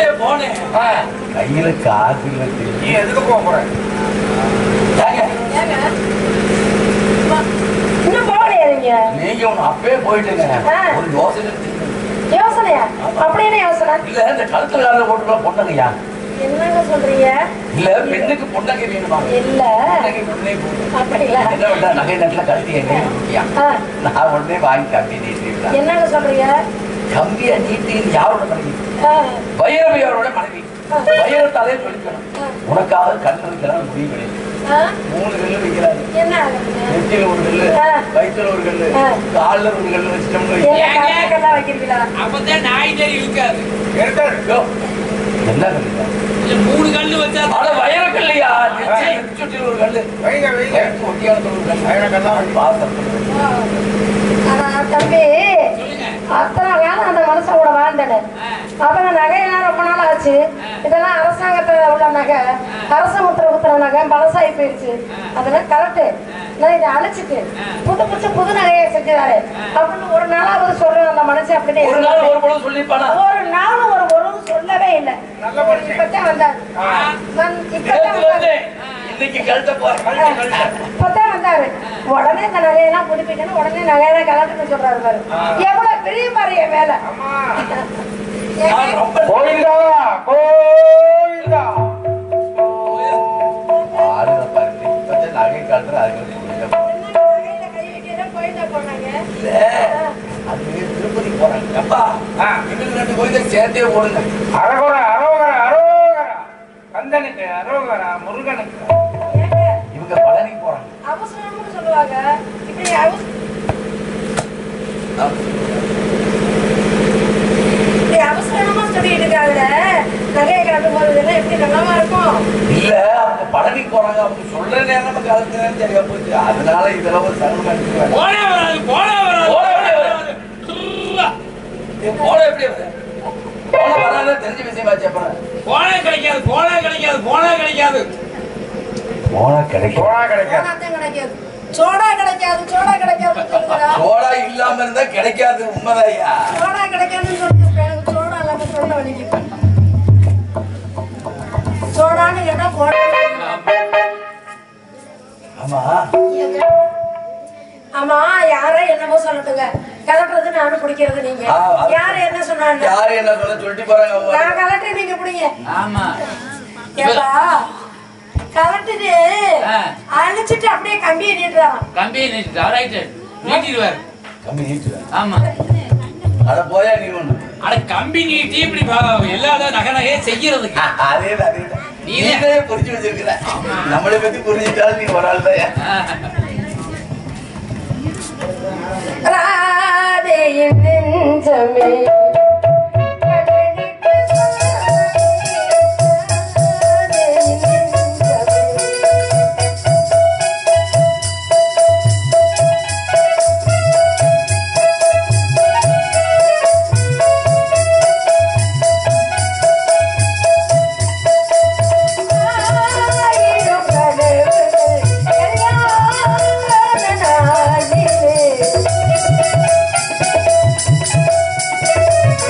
எங்கே போனேன் ஆ, கையில காசு இல்லை நீ எதுக்கு போக போற ஏங்க, ஏங்க? வா- இன்னும் போகலையா நீங்க நீங்க ஒண்ணு அப்பவே போயிட்டுங்க ஆ. ஒரு யோசனை இருக்கு. யோசனையா அப்படி என்ன யோசனை இல்ல இந்த கழுத்துல காலில் போட்டு பொண்ணங்கய்யா என்னங்க சொல்றீங்க இல்ல பெண்ணுக்கு பொண்ணகை வேணுமா இல்ல பொண்ணகை உடனே போதும் அப்படிங்களா என்ன விட்டா நகை நட்டுல கழுத்தி எங்க முக்கியம் ஆ, நான் உடனே வாங்கி கம்பி நீட்டிருக்கேன் என்னங்க சொல்றீங்க கம்பியை நீட்டி யாரோட மனைவி ஆ, வைரவியாரோட மனைவி வைரத்தாலே சொல்லிக்கணும் ஆ. உனக்காக கல் வைக்கலாம் முடிவு கிடையாது ஆ, மூணு கல்லு வைக்கிறாரு என்ன ஆகுதுங்க? நெத்தியில ஒரு கல்லு ஆ. வயிற்றுல ஒரு கல்லு ஆ. கால்ல ஒரு கல்லு வச்சிட்டோம்னு என்ன வைங்க. கணக்கெல்லாம் வைக்கிறீங்களா அப்பதான் நாய் தெரி இருக்காது இருக்காது யோ, என்ன கல்லு இல்ல மூணு கல்லு வச்சா அட வைர கல்லையா நெத்தியில நெத்தி சுட்டில ஒரு கல்லு வைங்க வைங்க வயிற்று ஒட்டியானத்துல ஒரு கல்லு வைர கல்லா வை. பாசம் ஆ. ஆனா தம்பி சொல்லுங்க அத்தனை காலம் அந்த மனுஷன் கூட வாழ்ந்தேன் ஆ. அப்புறம் நகையெல்லாம் ரொம்ப நாள் ஆச்சு இதெல்லாம் அரசாங்கத்துல உள்ள நகை அரச முத்திர குத்துற நகை பழசாகி போயிடுச்சு அதெல்லாம் கரெக்டு நான் இதை அழைச்சிட்டு புது புது புது நகையை செஞ்சுதாரு அப்படின்னு ஒரு நாளாவது சொல்றேன் அந்த மனுஷன் அப்படின்னு ஒரு நாள் ஒரு பொழுது சொல்லிப்பானா ஒரு நாளும் ஒரு ஒரு சொல்லவே இல்லை நல்ல மனுஷன். இப்பதான் வந்தார் ஆ. வந்து- இப்பதான் நேத்துல வந்தாரு இருந்து இன்னைக்கு கழுத்த போறேன் கழுத்த கழுத்த இப்பதான் வந்தாரு உடனே இந்த நகையெல்லாம் புதுப்பிக்கணும் உடனே நகையெல்லாம் கலட்டுன்னு சொல்றாரு பாரு எவ்வளவு பெரிய பாரு என் மேல ஆமா நான் ரொம்ப கோவிந்தா கோவிந்தா ஆளுங்க பாருங்க இப்பதான் நகை காட்டுற அதுக்கு நகையில கை வைக்கிறதா கோயில்ல போனாங்க இல்ல அது திருப்பதி போறாங்க அப்பா ஆ. இவங்க ரெண்டு கோயிலை சேர்த்தே போடுங்க அரோகரா அரோகரா அரோகரா கந்தனுக்கு அரோகரா முருகனுக்கு ஏங்க இவங்க பழனி போறாங்க அவசரம்னு சொல்லுவாங்க இப்படி அவச- இப்படி அவசரமா சொல்லிட்டு இருக்காங்களே நகையை கட்டும் போது இதெல்லாம் எப்படி நல்லாவா இருக்கும் இல்ல அவங்க பழனி போறாங்க அவங்க சொல்ற நேரம் நமக்கு அதுக்கு நேரம் சரியா போச்சு அதனால இதெல்லாம் ஒரு சகலம் அடிச்சுருவாங்க போனே வராது போனே வராது போனே போனே வராது. வராது சுர்ரா. போன எப்படி வருது? போன வராத தெரிஞ்ச விஷயமாச்சு அப்புறம் போனே கிடைக்காது போனே கிடைக்காது போனே கிடைக்காது போனா கிடைக்கும் போனா கிடைக்காது போனாத்தான் கிடைக்காது சோடா கிடைக்காது சோடா கிடைக்காதுன்னு சொல்லுங்களா சோடா இல்லாம இருந்தா கிடைக்காது உண்மைதாய்யா சோடா கிடைக்காதுன்னு சொல்லிட்டு எனக்கு சோடா இல்லாம சொல்ல வலிக்குது சோடான்னு கேட்டா கோடா ஆமா ஆமா யாரோ என்னமோ சொல்லட்டுங்க கலட்டுறது நானும் பிடிக்கிறது நீங்க ஆ, அது- யாரு என்ன சொன்னாங்க யாரு என்ன சொல்ல சொல்லிட்டு போறாங்க அவங்க நான் கலட்டு நீங்க பிடிங்க ஆமா ஏப்பா கலட்டுட்டு ஆ. அழிச்சிட்டு அப்படியே கம்பியை நீட்டுறான் கம்பி நீட்டு ரைட்டு நீட்டிடுவார் கம்மி நீட்டு ஆமா அட போயா நீ ஒண்ணு அட கம்பி நீட்டி இப்படி பா- எல்லா நகை நகையே செய்யறதுக்கு அதே அதே நீ நீதே புரிஞ்சு வச்சிருக்கிற நம்மளை பத்தி புரிஞ்சுட்டாலும் நீ ஒரு ஆள் தான் ராதையின் நெஞ்சமே கடலிட்டு ராதையின் நெஞ்சமே. ஆயிரம் கனவுகள் கல்யாண நாளிலே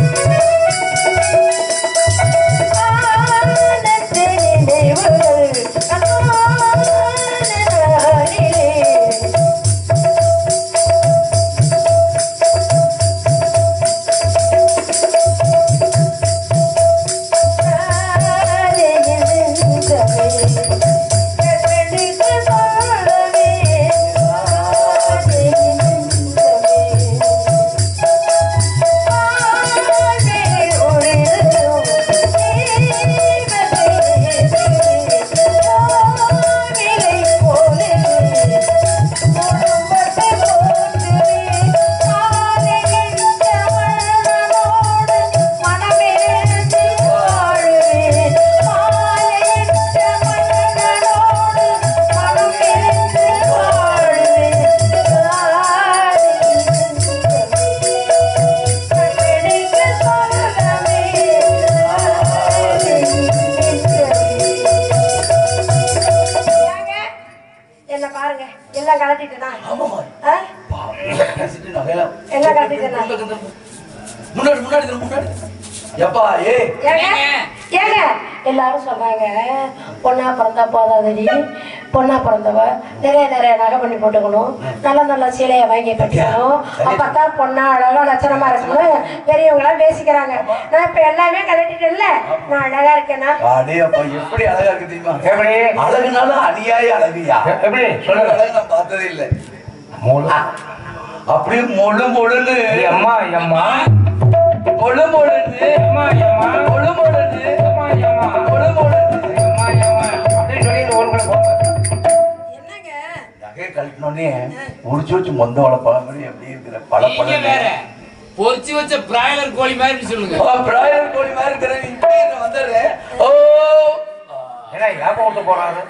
ஏய் ஏங்க ஏங்க? ஏங்க எல்லாரும் சொல்றாங்க பொண்ணா பிறந்தா போதாதடி பொண்ணா பிறந்தவ நிறைய நிறைய நகை பண்ணி போட்டுக்கணும் நல்ல நல்ல சீலையை வாங்கி கட்டிக்கணும் அப்பதான் பொண்ணா அழகா லட்சணமா இருக்கணும் பெரியவங்க எல்லாம் பேசிக்கிறாங்க நான் இப்ப எல்லாமே கலட்டிட்டேன்ல நான் அழகா இருக்கேனா அடே அப்பா எப்படி அழகா இருக்கு தெரியுமா எப்படி அழகுனாலும் அநியாய அழகுயா எ- எப்படி சொல்லுங்க சொல்லுங்க அழகு நான் பார்த்ததே இல்லை மூணு அப்படியே மொழு மொழுன்னு அம்மா அம்மா மொழு மொழுன்னு அம்மா அம்மா மொழு மொழுன்னு அம்மா அம்மா மொழு மொழுன்னு அம்மா அம்மா அப்படின்னு சொல்லிட்டு ஒரு கூட போங்க என்னங்க நகையை கழட்டினோடனே உடிச்சு வச்சு மொந்த வளர்ப்பழ மாதிரி எப்படி இருக்கிற பல நீங்க வேற பொரிச்சு வச்ச பிராய்லர் கோழி மாதிரி சொல்லுங்க பிராயர் கோழி மாதிரி இருக்கிற நீ இப்படி வந்துடுறேன் ஓ ஏன்னா ஏப்ப விட்டு போறாரு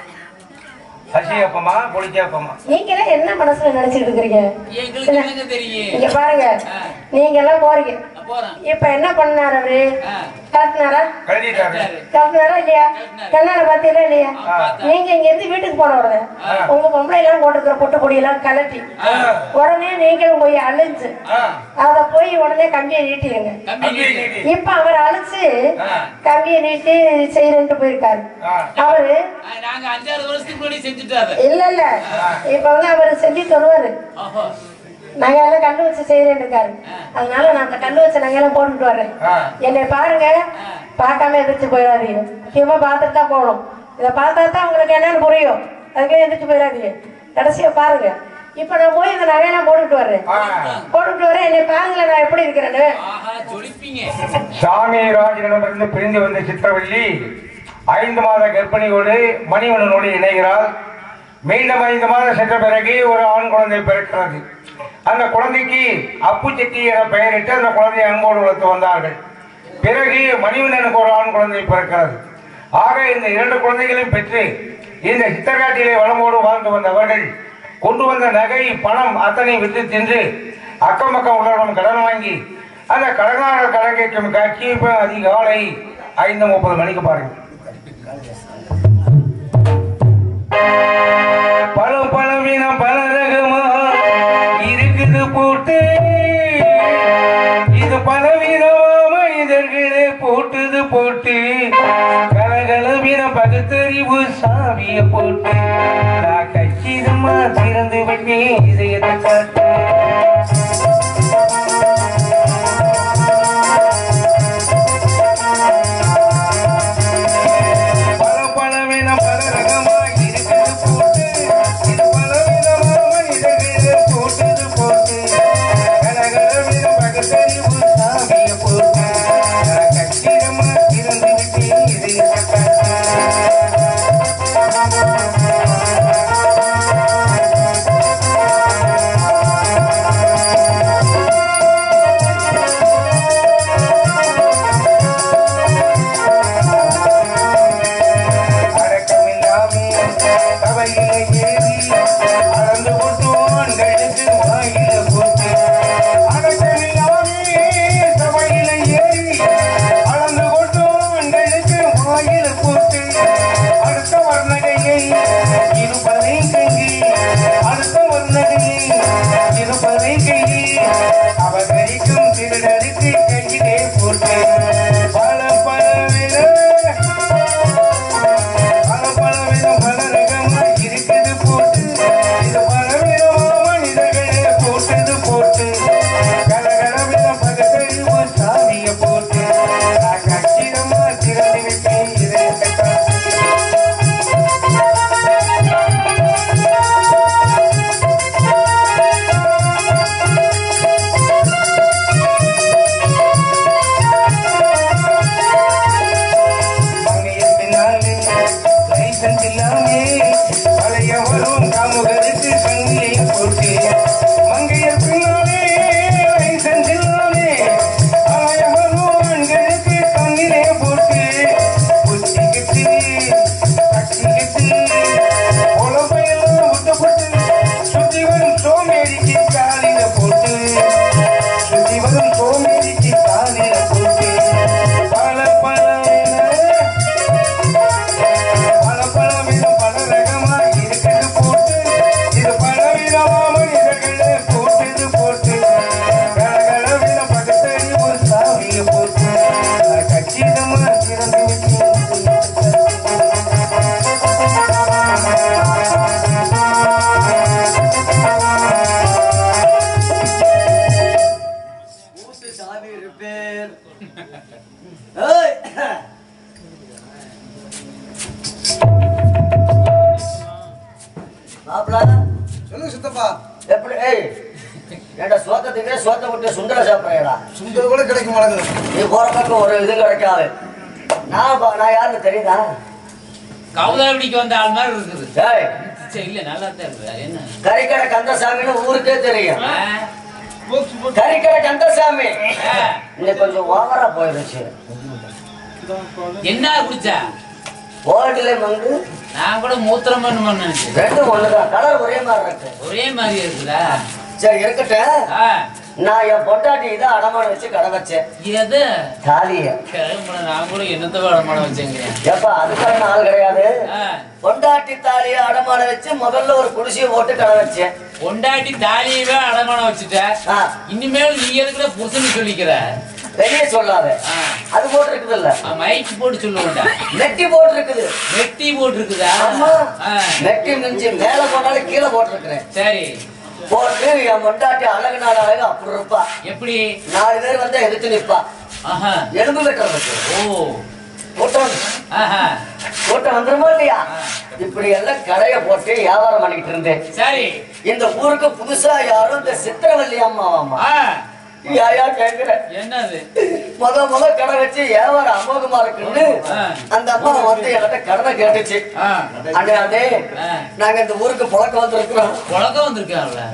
சசி அப்பமா பொலிச்சி அப்பமா நீங்க எல்லாம் என்ன மனசுல நினைச்சிட்டு இருக்கிறீங்க எங்களுக்கு என்னங்க தெரியும் இங்க பாருங்க ஆ. நீங்க எல்லாம் போறீங்க நான் போறேன் இப்ப என்ன பண்ணாரு அவரு ஆ. கலட்டினாரா கழுதிட்டாரு கலட்டினாரா இல்லையா கழட்டினாரு. கண்ணால பாத்தீங்களா இல்லையா ஆ, பார்த்தேன். நீங்க இங்க இருந்து வீட்டுக்கு போன உடனே ஆ. உங்க பொம்பளை எல்லாம் போட்டுக்கிற பொட்டு கொடி எல்லாம் கலட்டி ஆ. உடனே நீங்களும் போய் அழிஞ்சு ஆ. அத போய் உடனே கம்பியை நீட்டிடுங்க கம்பி கம்பி நீட்டு. நீட்டி. இப்ப அவர் அழிச்சு ஆ. கம்பியை நீட்டி செய்யறேன்ட்டு போயிருக்காரு ஆ. அவரு ஆ, நாங்க அஞ்சாறு வருஷத்துக்கு முன்னாடி செஞ்சுட்டாரு இல்ல இல்ல இப்ப வந்து அவர் செஞ்சுட்டு வருவாரு ஓஹோ நகையெல்லாம் கல்லு வச்சு செய்யறேன் இருக்காரு அதனால நான் அந்த கல்லு வச்ச நகையெல்லாம் போட்டுட்டு வர்றேன் ஆ. என்னை பாருங்க பார்க்காம எதிர்த்து போயிடாதீங்க முக்கியமா பார்த்துட்டு தான் போகணும் இதை பார்த்தா தான் உங்களுக்கு என்னன்னு புரியும் அதுக்கே எதிர்த்து போயிடாதீங்க கடைசியா பாருங்க இப்ப நான் போய் இந்த நகையெல்லாம் போட்டுட்டு வர்றேன் ஆ. போட்டுட்டு வரேன் என்னை பாருங்களேன் நான் எப்படி இருக்கிறேன்னு ஆஹா ஜொலிப்பீங்க சாமி ராஜனிடமிருந்து பிரிந்து வந்த சித்திரவள்ளி ஐந்து மாத கர்ப்பிணியோடு மணிவண்ணனோடு இணைகிறாள் மீண்டும் ஐந்து மாதம் சென்ற பிறகு ஒரு ஆண் குழந்தை பிறக்கிறது அந்த குழந்தைக்கு அப்பு செட்டி என பெயரிட்டு அந்த குழந்தையை அன்போடு வளர்த்து வந்தார்கள் பிறகு மணிவண்ணனுக்கு ஒரு ஆண் குழந்தை பிறக்கிறது ஆக இந்த இரண்டு குழந்தைகளையும் பெற்று இந்த சித்தர்காட்டிலே வளமோடு வாழ்ந்து வந்தவர்கள் கொண்டு வந்த நகை பணம் அத்தனை விற்று தின்று அக்கம் பக்கம் உள்ளவரிடம் கடன் வாங்கி அந்த கடனாளர் கடன் கேட்கும் காட்சி இப்ப அதிகாலை ஐந்து முப்பது மணிக்கு பாருங்க பல பலவீனம் பல ரகமா இருக்குது போட்டு இது பலவீனமா மனிதர்களே போட்டுது போட்டு கலகலவீன பகுத்தறிவு சாவிய போட்டு நான் கச்சிதமா திறந்து விட்டேன் இதயத்தை காட்டு பல பலவீன பல ரகமா இருக்குது போட்டு இது பலவீனமா மனிதர்களே போட்டுது போட்டு கலகலவீன பகுத்தறிவு சாவிய போட்டு நான் கச்சிதமா திறந்து விட்டேன் இதயத்தை காட்டு மாப்பிள சொல்லுங்க சித்தப்பா எப்படி ஏய் ஏண்டா சோத்தத்துக்கு சோத்த விட்டு சுண்டல சாப்பிட்றேடா சுண்டல் கூட கிடைக்க மாட்டேங்குது நீ போற பக்கம் ஒரு இது கிடைக்காது நான் பா- நான் யாருன்னு தெரியுதா கௌதாவடிக்கு வந்த ஆள் மாதிரி இருக்குது ஏய் சரி இல்ல நல்லா தான் இருக்குது அது என்ன கறிக்கடை கந்தசாமின்னு ஊருக்கே தெரியும் ஆ? கறிக்கடை கந்தசாமி ஆ. இன்னைக்கு கொஞ்சம் ஓவரா போயிருச்சு என்ன குடிச்சா ஓட்டில வந்து நான் கூட மூத்திரம் பண்ண நினைச்சேன் ரெண்டும் ஒண்ணுதான் கலர் ஒரே மாதிரி இருக்கு ஒரே மாதிரி இருக்குதா சரி இருக்கட்டும் ஆ. நான் என் பொட்டாட்டி இதை அடமானம் வச்சு கடை வச்சேன் எது தாலிய கிளம்புன நான் கூட என்னத்த அடமானம் வச்சேங்கிறேன் ஏப்பா அதுக்கான ஆள் கிடையாது ஆ. பொண்டாட்டி தாலிய அடமானம் வச்சு முதல்ல ஒரு குடிசையை போட்டு கடை வச்சேன் பொண்டாட்டி தாலியவே அடமானம் வச்சுட்ட ஆ, இனிமேல் நீ எதுக்குட புருஷன் சொல்லிக்கிற வெளியே சொல்லாத ஆ. அது போட்டு இருக்குது இல்ல ஆ, மைக் போட்டு சொல்லுவேன்டா நெட்டி போட்டு இருக்குது வெட்டி போட்டு இருக்குதா ஆமா ஆ. நெட்டி மிஞ்சி மேல போனாலும் கீழே போட்டிருக்கிறேன் சரி போட்டு என் பொண்டாட்டி அழகு நாள் அழகு அப்படி இருப்பா எப்படி நாலு பேர் வந்தா எதிர்த்து நிப்பா ஆஹா எலும்பு வெட்டுறதுக்கு ஓ கூட்டம் ஆஹா கூட்டம் வந்துருமோ இல்லையா இப்படி எல்லாம் கடையை போட்டு வியாபாரம் பண்ணிக்கிட்டு இருந்தேன் சரி இந்த ஊருக்கு புதுசா யாரும் இந்த சித்திரவல்லி அம்மாவாமா ஆ. யாயா கேக்குற என்னது முத முத கடை வச்சு வியாபாரம் அமோகமா இருக்குன்னு ஆ. அந்த அம்மா வந்து என்கிட்ட கடனை கேட்டுச்சு ஆ. அண்ணே அண்ணே ஆ. நாங்க இந்த ஊருக்கு புழக்க வந்திருக்கிறோம் புழக்கம் வந்திருக்காங்கல்ல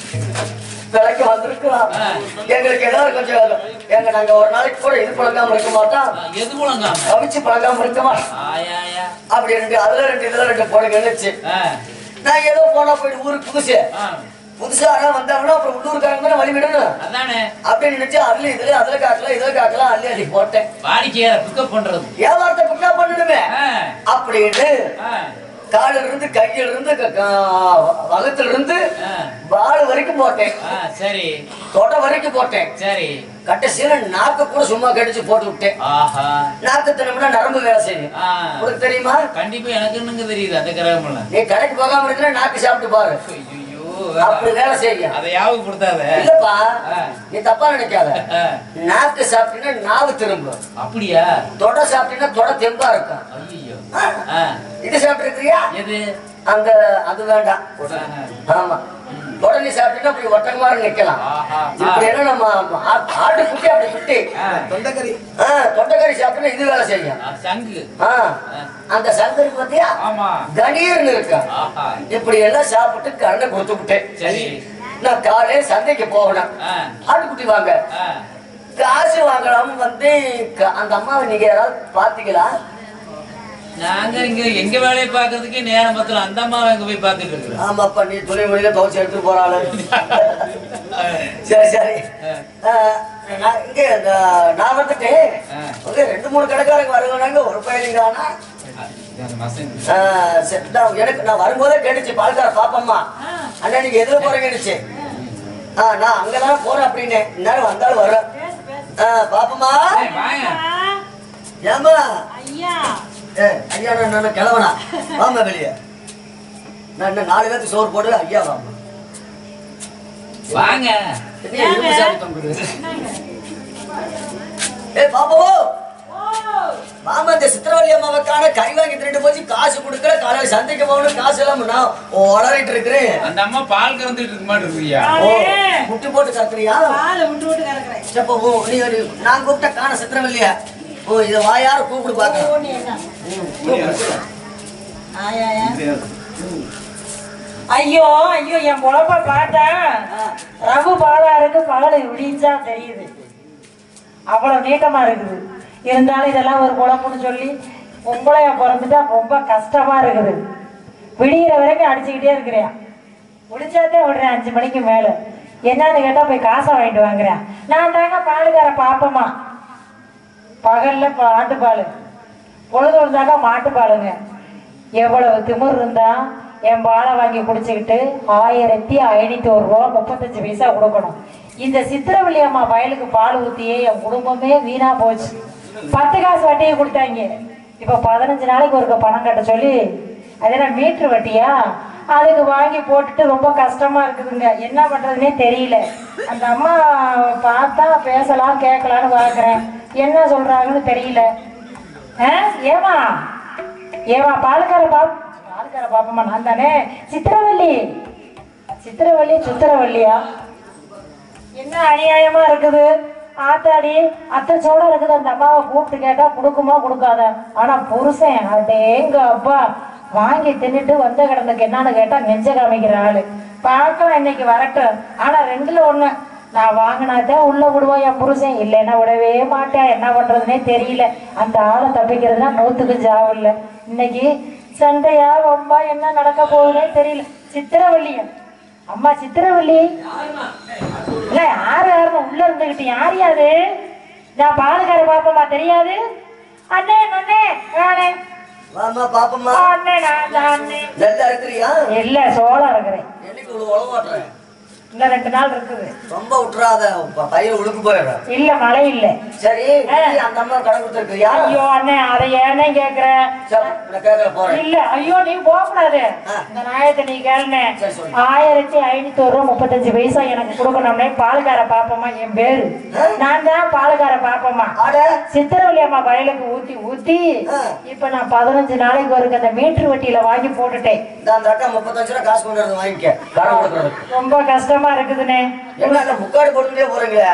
விலைக்கு வந்திருக்கிறோம் ஆ. எங்களுக்கு ஏதாவது கொஞ்சம் எங்க நாங்க ஒரு நாளைக்கு கூட இது பழக்காம இருக்க மாட்டோம் ஆ, எது புழங்காம கவிச்சு பழக்காம இருக்க மாட்டோம் ஆயாயா அப்படி ரெண்டு அதுல ரெண்டு இதுல ரெண்டு போடுங்க இருந்துச்சு ஆ. நான் ஏதோ போனா போயிட்டு ஊருக்கு புதுசு ஆ. புதுசா யாரா வந்தாங்கன்னா அப்புறம் உள்ளூர்காரங்க தானே வழி விடணும் அதானே அப்படின்னு நினைச்சு அதுல இதுல அதுல காட்டலாம் இதுல காட்டலாம் அள்ளி அள்ளி போட்டேன் வாடிக்கையார பிக்கப் பண்றது வியாபாரத்தை பிக்கா பண்ணணுமே ஆ. அப்படின்னு ஆ. காலில் இருந்து கையில இருந்து க- க- வகத்துல இருந்து ஆ. வால் வரைக்கும் போட்டேன் ஆ, சரி தொட வரைக்கும் போட்டேன் சரி கடைசியில நாக்கு கூட சும்மா கடிச்சு போட்டு விட்டேன் ஆஹா நாக்கு தினம்னா நரம்பு வேலை செய்யும் ஆ. உனக்கு தெரியுமா கண்டிப்பா எனக்கு என்னங்க தெரியுது அந்த கிரகம்ல நீ கடைக்கு போகாம இருக்கிற நாக்கு சாப்பிட்டு பாரு ஐயோ அப்படி வேலை செய்யும் அதை யாபகப்படுத்தாத இல்லப்பா ஆ. நீ தப்பா நினைக்காத ஆ. நாக்கு சாப்பிட்டீங்கன்னா நாவு திரும்பும் அப்படியா தொட சாப்பிட்டீங்கன்னா தொட தெம்பா இருக்கும் ஐயோ ஆ. ஆ. இது சாப்பிட்டுருக்கியா எது அந்த அது வேண்டாம் ஆஹா. ஆமா உடனே சாப்பிட்டீங்கன்னா அப்படி ஒட்டகமாறு நிக்கலாம் ஆஹா. இப்படி எல்லாம் நம்ம ஆ- ஆட்டு குட்டி அப்படி குட்டி ஆ. தொண்டைக்கறி ஆ, தொண்டைக்கறி சாப்பிட்டா இது வேலை செய்யும் ஆ, சங்கு ஆ, அந்த சங்கருக்கு பத்தியா ஆமா கணீர்னு இருக்கா ஆஹா இப்படி எல்லாம் சாப்பிட்டு கண்ணை கொடுத்து விட்டேன் சரி நான் காலையில சந்தைக்கு போகணும் ஆ. ஆட்டுக்குட்டி வாங்க ஆ. காசு வாங்கலாம் வந்து க- அந்த அம்மாவை நீங்க யாராவது பாத்தீங்களா நாங்க இங்க எங்க வேலையை பாக்குறதுக்கே நேரம் பத்தல அந்த அம்மாவை எங்க போய் பாத்துட்டு இருக்கிறோம் ஆமாப்பா நீ துணி மொழியில துவச்சு எடுத்துட்டு போறாளு சரி சரி ஆ, நான் இங்க இந்த- நான் வந்துட்டேன் ஆ. வந்து ரெண்டு மூணு கடைக்காரங்க வருவாங்க ஒரு பையனுங்க ஆனா ஆ, சரி, நான் எனக்கு நான் வரும்போதே கேட்டுச்சு பால்கார பாப்பம்மா அண்ணா நீங்க எதுல போறீங்கன்னுச்சு ஆ நான் அங்கதான் போறேன் அப்படின்னு இந்நேரம் வந்தாலும் வரும் ஆ பாப்பம்மா வாங்க ஏம்மா ஐயா ஏ ஐயா நான் நான் கிளவனா வாமா வெளியே நான் இன்னும் நாலு பேருக்கு சோறு போடு ஐயா வாமா வாங்க என்ன இரும்பு சாமி தொங்குது? ஏ பாப்பாவோ மாமா இந்த சித்திரவள்ளி அம்மாவை காண கறி வாங்கி திருட்டு போச்சு காசு கொடுக்கல காலையில சந்தைக்கு போகணும் காசு இல்லாம நான் உளறிட்டு இருக்கிறேன் அந்த அம்மா பால் கறந்துட்டு இருக்க மாட்டிருக்கியா ஓ முட்டி போட்டு கத்துறியா பால் விட்டு விட்டு கறக்குறேன் சப்ப ஓ நீ நீ- நான் கூப்பிட்ட காண சித்திரவள்ளியா ஓ இதை வாயார கூப்பிடு பாக்கலாம் ஐயோ ஐயோ என் பொழப்ப பார்த்தா ரகு பாலா இருக்கு பகல் விடிஞ்சா தெரியுது அவ்வளவு நீட்டமா இருக்குது இருந்தாலும் இதெல்லாம் ஒரு பொழப்புன்னு சொல்லி பொம்பளையா பிறந்துட்டா ரொம்ப கஷ்டமா இருக்குது விடிகிற வரைக்கும் அடிச்சுக்கிட்டே இருக்கிறேன் முடிச்சாதே விடுறேன் அஞ்சு மணிக்கு மேல என்னன்னு கேட்டா போய் காசை வாங்கிட்டு வாங்குறேன் நான் தாங்க பாலுக்கார பாப்பமா பகல்ல ப- ஆட்டுப்பால் பொழுது விழுந்தாக்கா மாட்டுப்பாலுங்க எவ்வளவு திமிர் இருந்தா என் பாலை வாங்கி குடிச்சுக்கிட்டு ஆயிரத்தி ஐநூத்தி ஒரு ரூபா முப்பத்தஞ்சு பைசா கொடுக்கணும் இந்த சித்திரவள்ளி அம்மா வயலுக்கு பால் ஊத்தியே என் குடும்பமே வீணா போச்சு பத்து காசு வட்டியை கொடுத்தாங்க இப்ப பதினஞ்சு நாளைக்கு ஒருக்க பணம் கட்ட சொல்லி அது என்ன மீட்ரு வட்டியா அதுக்கு வாங்கி போட்டுட்டு ரொம்ப கஷ்டமா இருக்குதுங்க என்ன பண்றதுன்னே தெரியல அந்த அம்மா பார்த்தா பேசலாம் கேட்கலான்னு பார்க்குறேன் என்ன சொல்றாங்கன்னு தெரியல ஆ? ஏமா ஏமா பாலுக்கார பாப் பால்கார பாப்பமா நான் தானே சித்திரவள்ளி சித்திரவள்ளி சுத்திரவள்ளியா என்ன அநியாயமா இருக்குது ஆத்தாடி அத்தை சோட இருக்குது அந்த அம்மாவை கூப்பிட்டு கேட்டா கொடுக்குமா கொடுக்காத ஆனா புருஷன் அடேங்க அப்பா வாங்கி தின்னுட்டு வந்த கடனுக்கு என்னன்னு கேட்டா நெஞ்ச காமிக்கிற ஆளு பார்க்கலாம் இன்னைக்கு வரட்டும் ஆனா ரெண்டுல ஒண்ணு நான் வாங்கினாதான் உள்ள விடுவோம் என் புருஷன் இல்லைன்னா விடவே மாட்டேன் என்ன பண்றதுனே தெரியல அந்த ஆளை தப்பிக்கிறதுனா நூத்துக்கு ஜாவில்ல இன்னைக்கு சண்டையா வம்பா என்ன நடக்க போகுதுன்னே தெரியல சித்திரவள்ளியா அம்மா சித்திரவள்ளி இல்ல யாரு யாருன்னு உள்ள இருந்துகிட்டு யார் யாது நான் பாலுக்கார பாப்பமா தெரியாது அண்ணே அண்ணே நானே வாமா பாப்பம்மா அண்ணே நான் தான் அண்ணே நல்லா இருக்கிறியா இல்ல சோளம் இருக்கிறேன் என்னைக்கு இவ்வளவு உழவாட்டுறேன் இன்னும் ரெண்டு நாள் இருக்குது ரொம்ப விட்டுறாத ப- பையன் உழுக்கு போயிடுறேன் இல்ல மழை இல்ல சரி நீ அந்த அம்மா கடன் கொடுத்துருக்கியா ஐயோ அண்ணே அதை ஏன்னே கேக்குற சரி நான் கேட்கல போறேன் இல்ல ஐயோ நீ போக கூடாது ஆ. இந்த நாயத்தை நீ கேளுனே சரி, சொல்லு. ஆயிரத்தி ஐநூத்தி ரூபா முப்பத்தஞ்சு பைசா எனக்கு கொடுக்கணும்னே பாலுக்கார பாப்பமா என் பேரு நான் தான் பாலுக்கார பாப்பமா ஆட சித்திரவள்ளி அம்மா வயலுக்கு ஊத்தி ஊத்தி ஆ. இப்ப நான் பதினஞ்சு நாளைக்கு ஒரு அந்த மீட்டர் வட்டியில வாங்கி போட்டுட்டேன் இந்த அந்த அக்கா முப்பத்தஞ்சு ரூபா காசு கொண்டு வந்து வாங்கிக்க கடன் கொடுக்குறதுக்கு ரொம்ப கஷ்டமா இருக்குதுண்ணே என்ன அந்த முக்காடு போட்டுட்டே போறீங்களே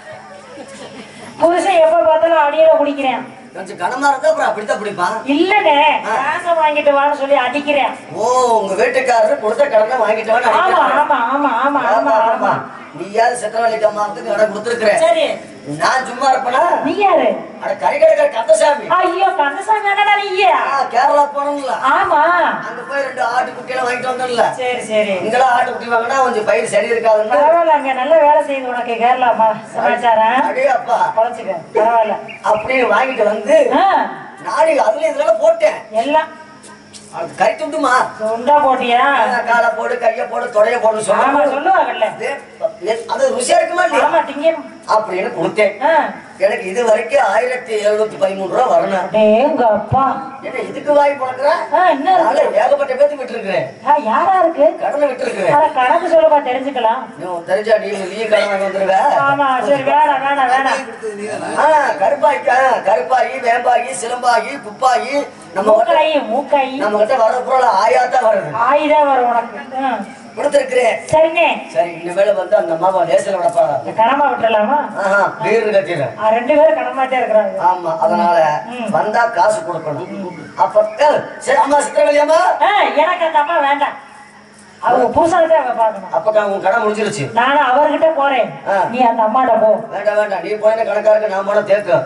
புருஷன் எப்ப பார்த்தாலும் அடியில குடிக்கிறேன் கொஞ்சம் கனமா இருந்தா அப்புறம் அப்படித்தான் பிடிப்பான் இல்லனே காசை வாங்கிட்டு வான்னு சொல்லி அடிக்கிறேன் ஓ உங்க வீட்டுக்காரரு கொடுத்த கடனை வாங்கிட்டு வான்னு ஆமா நினைக்கிறேன். ஆமா ஆமா ஆமா ஆமா ஆமா, ஆமா ஆமா. நீயாவது சித்திரவழிக்கு அம்மாவுக்கு கடன் கொடுத்துருக்குற சரி நான் சும்மா இருப்பேனா நீ யாரு அட கறி கடைக்கார கந்தசாமி ஐயோ கந்தசாமி அண்ணா நீயா ஆ, கேரளா போனோம்ல ஆமா அங்க போய் ரெண்டு ஆட்டு குட்டியெல்லாம் வாங்கிட்டு வந்தோம்ல சரி சரி இங்கெல்லாம் ஆட்டு குட்டி வாங்கினா கொஞ்சம் பயிர் சரி இருக்காதுன்னா பரவாயில்ல அங்க நல்ல வேலை செய்யுது உனக்கு கேரளா ம- சமாச்சாரம் அடே அப்பா குறைச்சுக்க பரவாயில்ல அப்படின்னு வாங்கிட்டு வந்து ஆ, நாடி அதுல இதுல போட்டேன் எல்லாம் அது கறி துண்டுமா உண்டா போட்டியா காலை போடு கைய போடு தொடைய போடு ஆமா சொன்னா சொல்லுவாங்கல்ல அது ருசியா இருக்குமா இல்லையா ஆமா திங்கம் அப்படின்னு கொடுத்தேன் ஆ, எனக்கு இது வரைக்கும் ஆயிரத்தி எழுநூத்தி பதிமூணு ரூபா வரணும் அடேங்க அப்பா என்ன இதுக்கு வாய் பழக்கிற ஆ, என்ன நாளை இருக்கு ஏகப்பட்ட பேத்துக்கு விட்டுருக்கிறேன் ஆ, யாரா இருக்கு கடனை விட்டுருக்கிறேன் அட கணக்கு சொல்லுப்பா தெரிஞ்சுக்கலாம் நீ உன் தெரிஞ்சா நீ நீ கடன் வாங்கி வந்துருவ ஆமா சரி வேணாம் வேணாம் வேணாம் ஆ, கருப்பாய்க்கு ஆ, கருப்பாயி வேம்பாயி சிலம்பாயி குப்பாயி நம்ம கிட்ட மூக்காயி மூக்காயி நம்ம கிட்ட வர்ற பொருள் ஆயாத்தான் வருது ஆயுதம் வரும் உனக்கு ஆ, கொடுத்துருக்கிறேன் சரிண்ணே சரி இனிமேல வந்து அந்த அம்மாவை லேசில் விடப்பாடா இந்த கனமா விட்டுறலாமா ஆஹா வீடு கட்டிடுறேன் ஆ, ரெண்டு பேரும் கனமாட்டே இருக்கிறாங்க ஆமா அதனால வந்தா காசு கொடுக்கணும் அப்ப ஏ, சரி அம்மா சித்திரவழி அம்மா ஆ, எனக்கு அந்த அம்மா வேண்டாம் அவங்க புருஷனை அவ பார்க்கணும் அப்ப உன் கடை முடிஞ்சிருச்சு நானும் அவர்கிட்ட போறேன் ஆ. நீ அந்த அம்மாட்ட போ வேண்டாம் வேண்டாம் நீ போயின கணக்காருக்கு நான் போன தேக்கு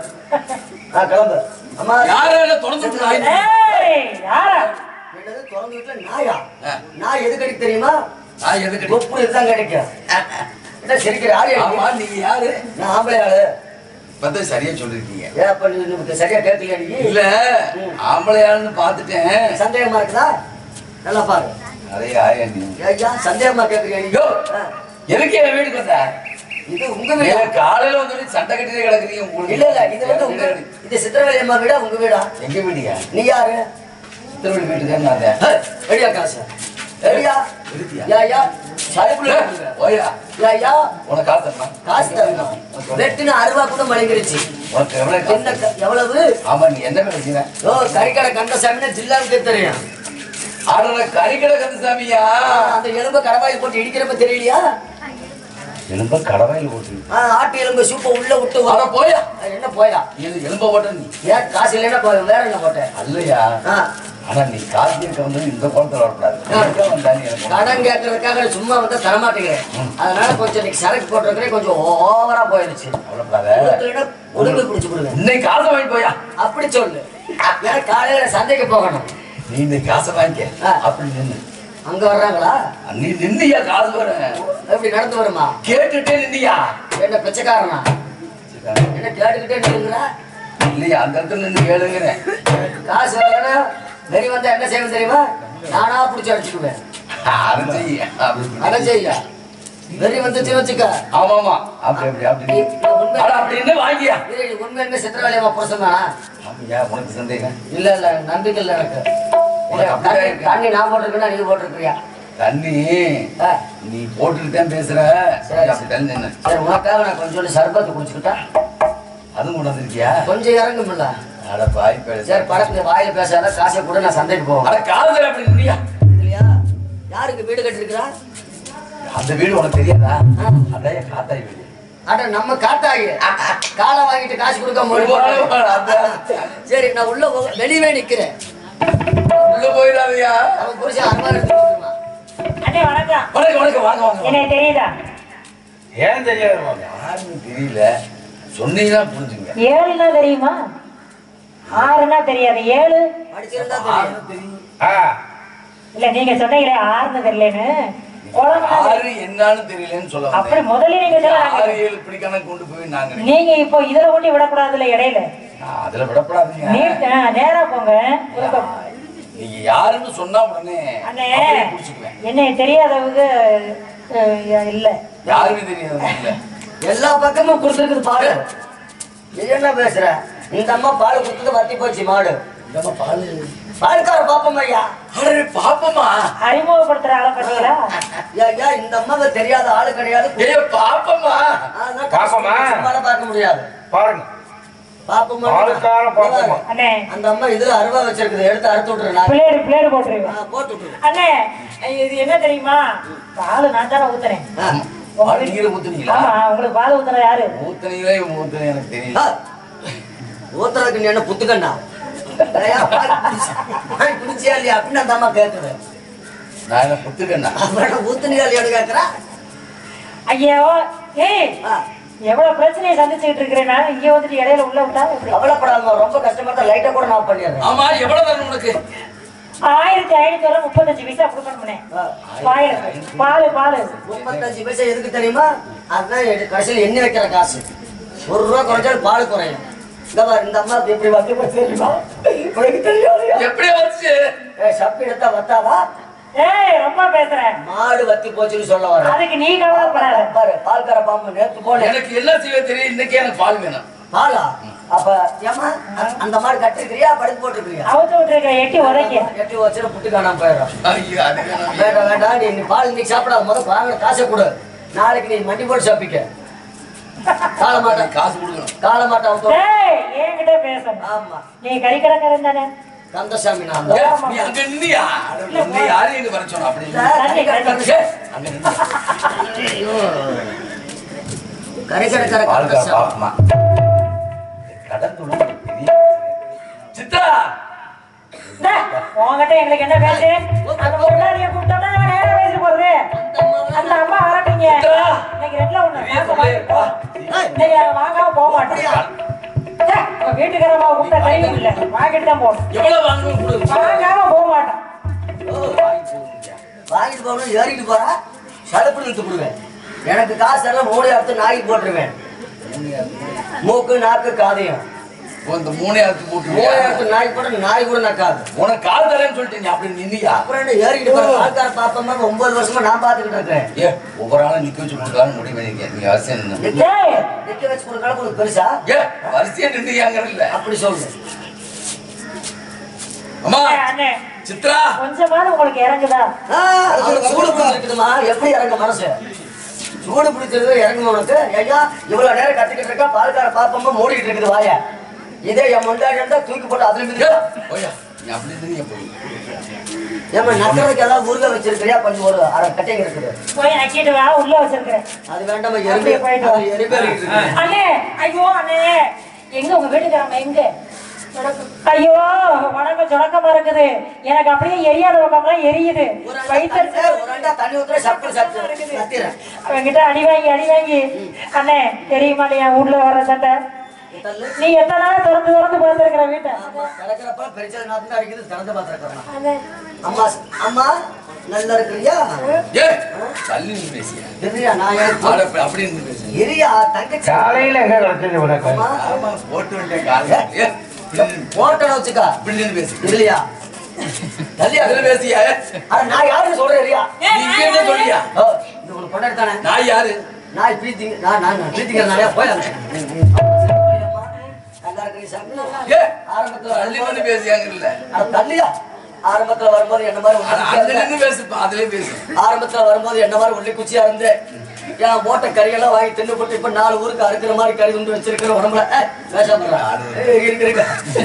ஆ கிளம்பு அம்மா யாரும் திறந்து விட்டு ஏய், யாரா என்னது திறந்து வீட்டுல நாயா நாய் எது கிடைக்கும் தெரியுமா நான் எதுக்கு கொப்பு இதுதான் கிடைக்கும் என்ன சிரிக்கிற ஆளு ஆமா நீங்க யாரு நான் ஆம்பளை ஆளு பத்த சரியா சொல்லிருக்கீங்க ஏன் அப்ப நீ நமக்கு சரியா கேட்கலையா நீ இல்ல ஆம்பளையாள்னு பாத்துட்டேன் சந்தேகமா இருக்குதா நல்லா பாரு அதே ஆயா நீ ஐயா சந்தேகமா கேட்கறியா நீ யோ, ஆ. எதுக்கு என் வீட்டுக்கு வந்த இது உங்க வீடா நீங்க காலையில வந்து சண்டை கட்டிட்டே கிடக்குறீங்க உங்களுக்கு இல்ல இல்ல இது வந்து உங்க இது சித்திரவேலி அம்மா வீடா உங்க வீடா எங்க வீடியா நீ யாரு திருவள்ளி வீட்டுக்கு நான் வந்தேன். ஏய், ரெடியா காசு ரெடியா எடுத்தியா? யா யா சடுப்புல ஏய், ஓயா யா யா உனக்கு காசு தரணும் காசு தரணும் வெட்டுன அருவா கூட மலைங்கிருச்சு உனக்கு எவ்வளவு காசு என்ன க- எவ்வளவு ஆமா நீ என்ன கிடைக்கிற ஓ கறிக்கடை கந்தசாமின்னு ஜில்லாவுக்கு தெரியும் ஆடுற கறிக்கடை கந்தசாமியா ஆ, அந்த எலும்பு கடவாயில் போட்டு இடிக்கிறப்ப தெரியலையா எலும்ப கடவாயில் போட்டு ஆ, ஆட்டு எலும்பு சூப்பை உள்ள விட்டு அட வரும். போயா அது என்ன போயா இது எலும்ப போட்ட நீ ஏன் காசு இல்லைன்னா போ- வேற என்ன போட்டேன் அல்லையா ஆ, ஆனா நீ காசு இருக்க வந்து இந்த குளத்துல வரக்கூடாது எதுக்கா வந்தா நீ எனக்கு கடன் கேட்கறதுக்காக சும்மா வந்து தரமாட்டேங்கிறேன் அதனால கொஞ்சம் இன்னைக்கு சரக்கு போட்டிருக்கிறேன் கொஞ்சம் ஓவரா போயிருச்சு கவலைப்படாத கொடுக்கலைன்னா உடுப்பு பிடிச்சு கொடுங்க இன்னைக்கு காசை வாங்கிட்டு போயா அப்படி சொல்லு ஏன்னா காலையில சந்தைக்கு போகணும் நீ இந்த காசை வாங்கிக்க ஆ. அப்படி நின்னு அங்க வர்றாங்களா நீ நின்னியா காசு வர எப்படி நடந்து வருமா கேட்டுட்டே நின்னியா என்ன பிச்சைக்காரனா என்ன கேட்டுக்கிட்டே நின்னுங்கிறா இல்லையா அந்த இடத்துல நின்று கேளுங்கிறேன் எனக்கு காசு வரலன்னா வெறி வந்தா என்ன செய்வேன் தெரியுமா நானா பிடிச்சி அடிச்சுக்குவேன் அதை செய்ய அப்படி அதை செய்ய வெறி வந்துச்சுன்னு வச்சுக்க ஆமா ஆமா அப்படி அப்படி அப்படி நீ நீ உண்மை அட அப்படி என்ன வாங்கியா இது நீ உண்மை என்ன சித்திரவேலையம்மா புருஷன் தானா அப்படியா உனக்கு சந்தேகம் இல்ல இல்ல நம்பிக்கை இல்ல எனக்கு இல்ல, உனக்கு அப்படிதான் தண்ணி- இருக்கு. தண்ணி நான் போட்டிருக்கேன்னா நீ போட்டிருக்கியா தண்ணி ஆ, நீ போட்டுட்டு தான் பேசுற சரி. அப்படி தண்ணி நின்னு சரி உனக்காக நான் கொஞ்சோண்டு சர்பத்து குடிச்சுக்கிட்டா அதுவும் கொண்டு வந்திருக்கியா கொஞ்சம் இறங்குமில்ல அட பாய் பேச சரி படத்துல வாயில பேசாத காசை கூட நான் சந்தைக்கு போவேன் அட காதல் அப்படி முடியா இல்லையா யாருக்கு வீடு கட்டிருக்கிறா அந்த வீடு உனக்கு தெரியாதா அதான் என் காத்தாய் வீடு அட நம்ம காத்தாயி காலை வாங்கிட்டு காசு கொடுக்க முடியும் அதான். சரி நான் உள்ள போ- வெளியவே நிக்கிறேன் உள்ள போயிடாதயா அவன் புருஷன் அருமா எடுத்து கொடுத்துருவான். அண்ணே வணக்கம் வணக்கம் வணக்கம் வாங்க வாங்க என்ன தெரியுதா ஏன் தெரியாது மாமா? யாருன்னு தெரியல சொன்னீங்கன்னா புரிஞ்சுங்க ஏழுனா தெரியுமா ஆறுனா தெரியாது ஏழு படிச்சிருந்தா தெரியும் தெரியும் ஆ இல்ல நீங்க சொன்னீங்களே ஆறுன்னு தெரியலன்னு குழம்புனா ஆறு என்னன்னு தெரியலன்னு சொல்ல அப்படி வந்தேன். முதல்ல நீங்க ஆறு சொன்னாங்க ஏழு இப்படி கணக்கு கொண்டு போய் நாங்க நினைக்கிறோம். நீங்க இப்போ இதுல கொண்டு விடக்கூடாதுல இடையில நான் அதுல விடப்படாதீங்க நீ ஆ, நேரா போங்க கொடுக்க. நீங்க யாருன்னு சொன்னா உடனே அண்ணே அப்படியே புடிச்சுக்குவேன் என்னை தெரியாதவங்க அஹ், இல்ல யாருமே தெரியாது இல்ல எல்லா பக்கமும் கொடுத்துருக்குது பாடு நீ என்ன பேசுற இந்த அம்மா பால் கொடுத்தது வத்தி போச்சு மாடு இந்தம்மா பால் பால்கார பாப்பம் ஐயா அடே பாப்பமா அறிமுகப்படுத்துற ஆளை பார்த்தீங்களா ஐயா இந்த அம்மாவை தெரியாத ஆளு கிடையாது ஏ பாப்பமா அதெல்லாம் பாப்பமா? சும்மாலாம் பார்க்க முடியாது பாருங்க பாப்பமா ஆளுக்கார பாப்பமா. அண்ணே அந்த அம்மா இதுல அருவா வச்சிருக்குது எடுத்து அறுத்து விட்டுரு நான் பிளேடு பிளேடு போட்டுருவேன் ஆ, போட்டு விட்டுரு அண்ணே இது என்ன தெரியுமா பால் நான் தானே ஊத்துறேன் ஆ. பால் நீங்களே ஊத்துனீங்களா ஆமா உங்களுக்கு பால் ஊத்துற யாரு ஊத்துனீங்களே ஊத்துனீங்க எனக்கு தெரியல ஆ. ஊத்துறதுக்கு நீ என்ன புத்துக்கண்ணா ஐயா, பால் குடிச்சு- பால் குடிச்சியா இல்லையா அப்படின்னு அந்த அம்மா கேட்குது நான் என்ன புத்துக்கண்ணா அப்புறம் ஊத்துனியா இல்லையான்னு கேட்குறா ஐயோ ஏய் ஆ. எவ்வளவு பிரச்சனையை சந்திச்சுட்டு இருக்கிறேன் நான் இங்க வந்துட்டு இடையில உள்ள விட்டா எப்படி கவலைப்படாதம்மா ரொம்ப கஷ்டமா தான் லைட்டை கூட நான் பண்ணிடுறேன் ஆமா எவ்வளவு தரணும் உனக்கு ஆயிரத்தி ஐநூத்தி வரை முப்பத்தஞ்சு பைசா கொடுக்கணும்னே ஆ. பால் பால் பால் முப்பத்தஞ்சு பைசா எதுக்கு தெரியுமா அதுதான் எடு- கடைசியில் எண்ணி வைக்கிற காசு ஒரு ரூபா குறைஞ்சாலும் பால் குறையும் இந்த பாரு, இந்த அம்மா எப்படி வட்டி போய் தெரியுமா உனக்கு தெரியாதையா எப்படி வச்சு ஏய், சப்பி எடுத்தா வத்தாதா ஏய் ரொம்ப பேசுறேன் மாடு வத்தி போச்சுன்னு சொல்ல வர அதுக்கு நீ கவலைப்படாத பாரு பால்கார பாம்பு நேத்து போனேன் எனக்கு என்ன செய்ய தெரியும் இன்னைக்கு எனக்கு பால் வேணும் பாலா அப்ப ஏமா அந்த மாடு கட்டிருக்கிறியா படுத்து போட்டுருக்கிறியா அவுத்து விட்டுருக்க எட்டி உதைக்க எட்டி வச்சுட்டு புட்டு காணாம போயிடும் ஐயோ அது வேணாம். வேண்டாம் வேண்டாம் நீ நீ பால் இன்னைக்கு சாப்பிடாத முதல் வாங்க காசை கொடு நாளைக்கு நீ மண்டி போட்டு சாப்பிக்க கால மாட்டேன் காசு கொடுக்கணும் கால மாட்டேன் ஏய் என்கிட்ட பேசணும் ஆமா நீ கறிக்கடைக்காரன் தானே கந்தசாமி நான் ஏ, நீ அங்க நின்னியா அட, உன்னை யாரு இங்க வர சொன்னா அப்படி இல்ல. தண்ணி, தண்ணி. ஏ, அங்க நின்னு. கரைக்கடைக்கார பால்கார கந்தசாமி பாப்பமா கடந்து விட ஒரு பெரிய சித்ரா இந்தா, உன்கிட்ட எங்களுக்கு என்ன பேசு அந்த பொண்டாடிய கூப்பிட்டோம்னா நம்ம நேரா பேசிட்டு போறது அந்த அம்மா வரட்டீங்க இன்னைக்கு ரெண்டுல ஒண்ணு பெரிய மாசம் பிள்ளைய பா. இன்னைக்கு நாங்க வாங்காம போக மாட்டோம் ஏ, உங்க வீட்டுக்காரமா கூப்பிட்ட கையும் இல்ல வாங்கிட்டு தான் போகணும் எவ்வளவு வாங்கணும் கொடு. வாங்காம போக மாட்டோம் வாங்கிட்டு போகணும் ஏறிட்டு போறா சடுப்பு நிறுத்து போடுவேன் எனக்கு காசு எல்லாம் மூணு எடுத்து நாய்க்கு போட்டுருவேன் மூக்கு நாக்கு காதையும் ஓ, இந்த மூணே அறுத்து மூணு போட்டு எடுத்து நாய்க்கு போட்டு நாய் கூட நக்காது உனக்கு கால் தரேன்னு சொல்லிட்டு நீ அப்படி நின்னியா அப்புறம் என்ன ஏறிட்டு போற ஆள்கார பாப்பமா ஒன்பது வருஷமா நான் பாத்துக்கிட்டு இருக்கேன் ஏ ஒவ்வொரு ஆளும் நிக்க வச்சு கொடுக்கலாம்னு முடிவு பண்ணிருக்கேன் நீ அவசியம் நின்னு. நிக்க- ஏய் நிக்க வச்சு கொடுக்கறது உங்களுக்கு பெருசா ஏ வரிசையா நின்றுயாங்கிற இல்ல அப்படி சொல்லு அம்மா ஏய், அண்ணே சித்ரா கொஞ்சமாவது உங்களுக்கு இறங்குதா ஆ, அவனுக்கு சூடு பிடிச்சிருக்குதுமா எப்படி இறங்க மனசு சூடு பிடிச்சிருக்கு இறங்குமா உனக்கு ஐயா இவ்வளவு நேரம் கத்திக்கிட்டு இருக்கா பால்கார பாப்பமா மூடிட்டு இருக்குது வாய இதே என் முண்டாடி இருந்தா தூக்கி போட்டு அதுல ஏ, மிதிக்க ஓயா நீ அப்படி நின்னு போய் ஏமா நக்கறதுக்கு ஏதாவது ஊறுகாய் வச்சிருக்கிறியா கொஞ்சம் ஒரு அரை கட்டைங்க இருக்குது போய் நக்கிட்டு வா உள்ள வச்சிருக்கிறேன் அது வேண்டாம் எறும்பு அப்படியே போயிட்டு வா. அது எறும்பேறி இருக்கு அண்ணே ஐயோ அண்ணே எங்க உங்க வீட்டுக்காரங்க எங்க ஐயோ வணக்கம் சுணக்கமா இருக்குது எனக்கு அப்படியே எரியாத பக்கம்லாம் எரியுது ஒரு அண்டா வயிற்று தண்ணி, ஒரு அண்டா தண்ணி ஊத்துற சப்பு சப்பு கத்திரேன் அவன்கிட்ட அடி வாங்கி அடி வாங்கி அண்ணே தெரியுமா இல்லையா வீட்ல வர சட்டை நீ எத்தனை நாள் திறந்து திறந்து பார்த்துருக்கிற வீட்டை கிடக்கிறப்ப பெருச்சல் நாத்து தான் அடிக்குது திறந்து பார்த்துருக்கேன் அண்ணே அம்மா அம்மா நல்லா இருக்கிறியா ஏ தள்ளி நின்னு பேசியா தெரியா நான் ஏன் ஆட அப்படி நின்னு பேசு இரியா தங்கச்சி காலையில எங்க கிடைச்சது உனக்கு அம்மா, ஆமா போட்டு வேண்டிய காலையில ஏ, இப்படி நின்னு- போட்டோ வச்சுக்கா இப்படி நின்னு பேசு இல்லையா தள்ளி அதுல பேசியா அட நான் யாருன்னு சொல்றேன் இல்லையா நீ இங்க என்ன சொல்லியா ஓ இது உனக்கு கொண்டாடி தானே நான் யாரு நான் பிரீத்தி நான் நான் நான் பிரீத்திக்கிறேன் நிறையா போய் நல்லா இருக்கிறீங்க சாமி ஏ ஆரம்பத்துல தள்ளி வந்து பேசியாங்க இல்ல அட தள்ளியா ஆரம்பத்துல வரும்போது என்ன மாதிரி அங்க ஒல்லி நின்னு பேசுப்பா அதுலயே பேசு ஆரம்பத்துல வரும்போது என்ன மாதிரி ஒல்லி குச்சியா இருந்து என் போட்ட கறியெல்லாம் வாங்கி தின்னு போட்டு இப்ப நாலு ஊருக்கு அறுக்கிற மாதிரி கறி துண்டு வச்சிருக்கிற உடம்புல ஏய், பேசாம ஏய், இருக்கு இருக்கு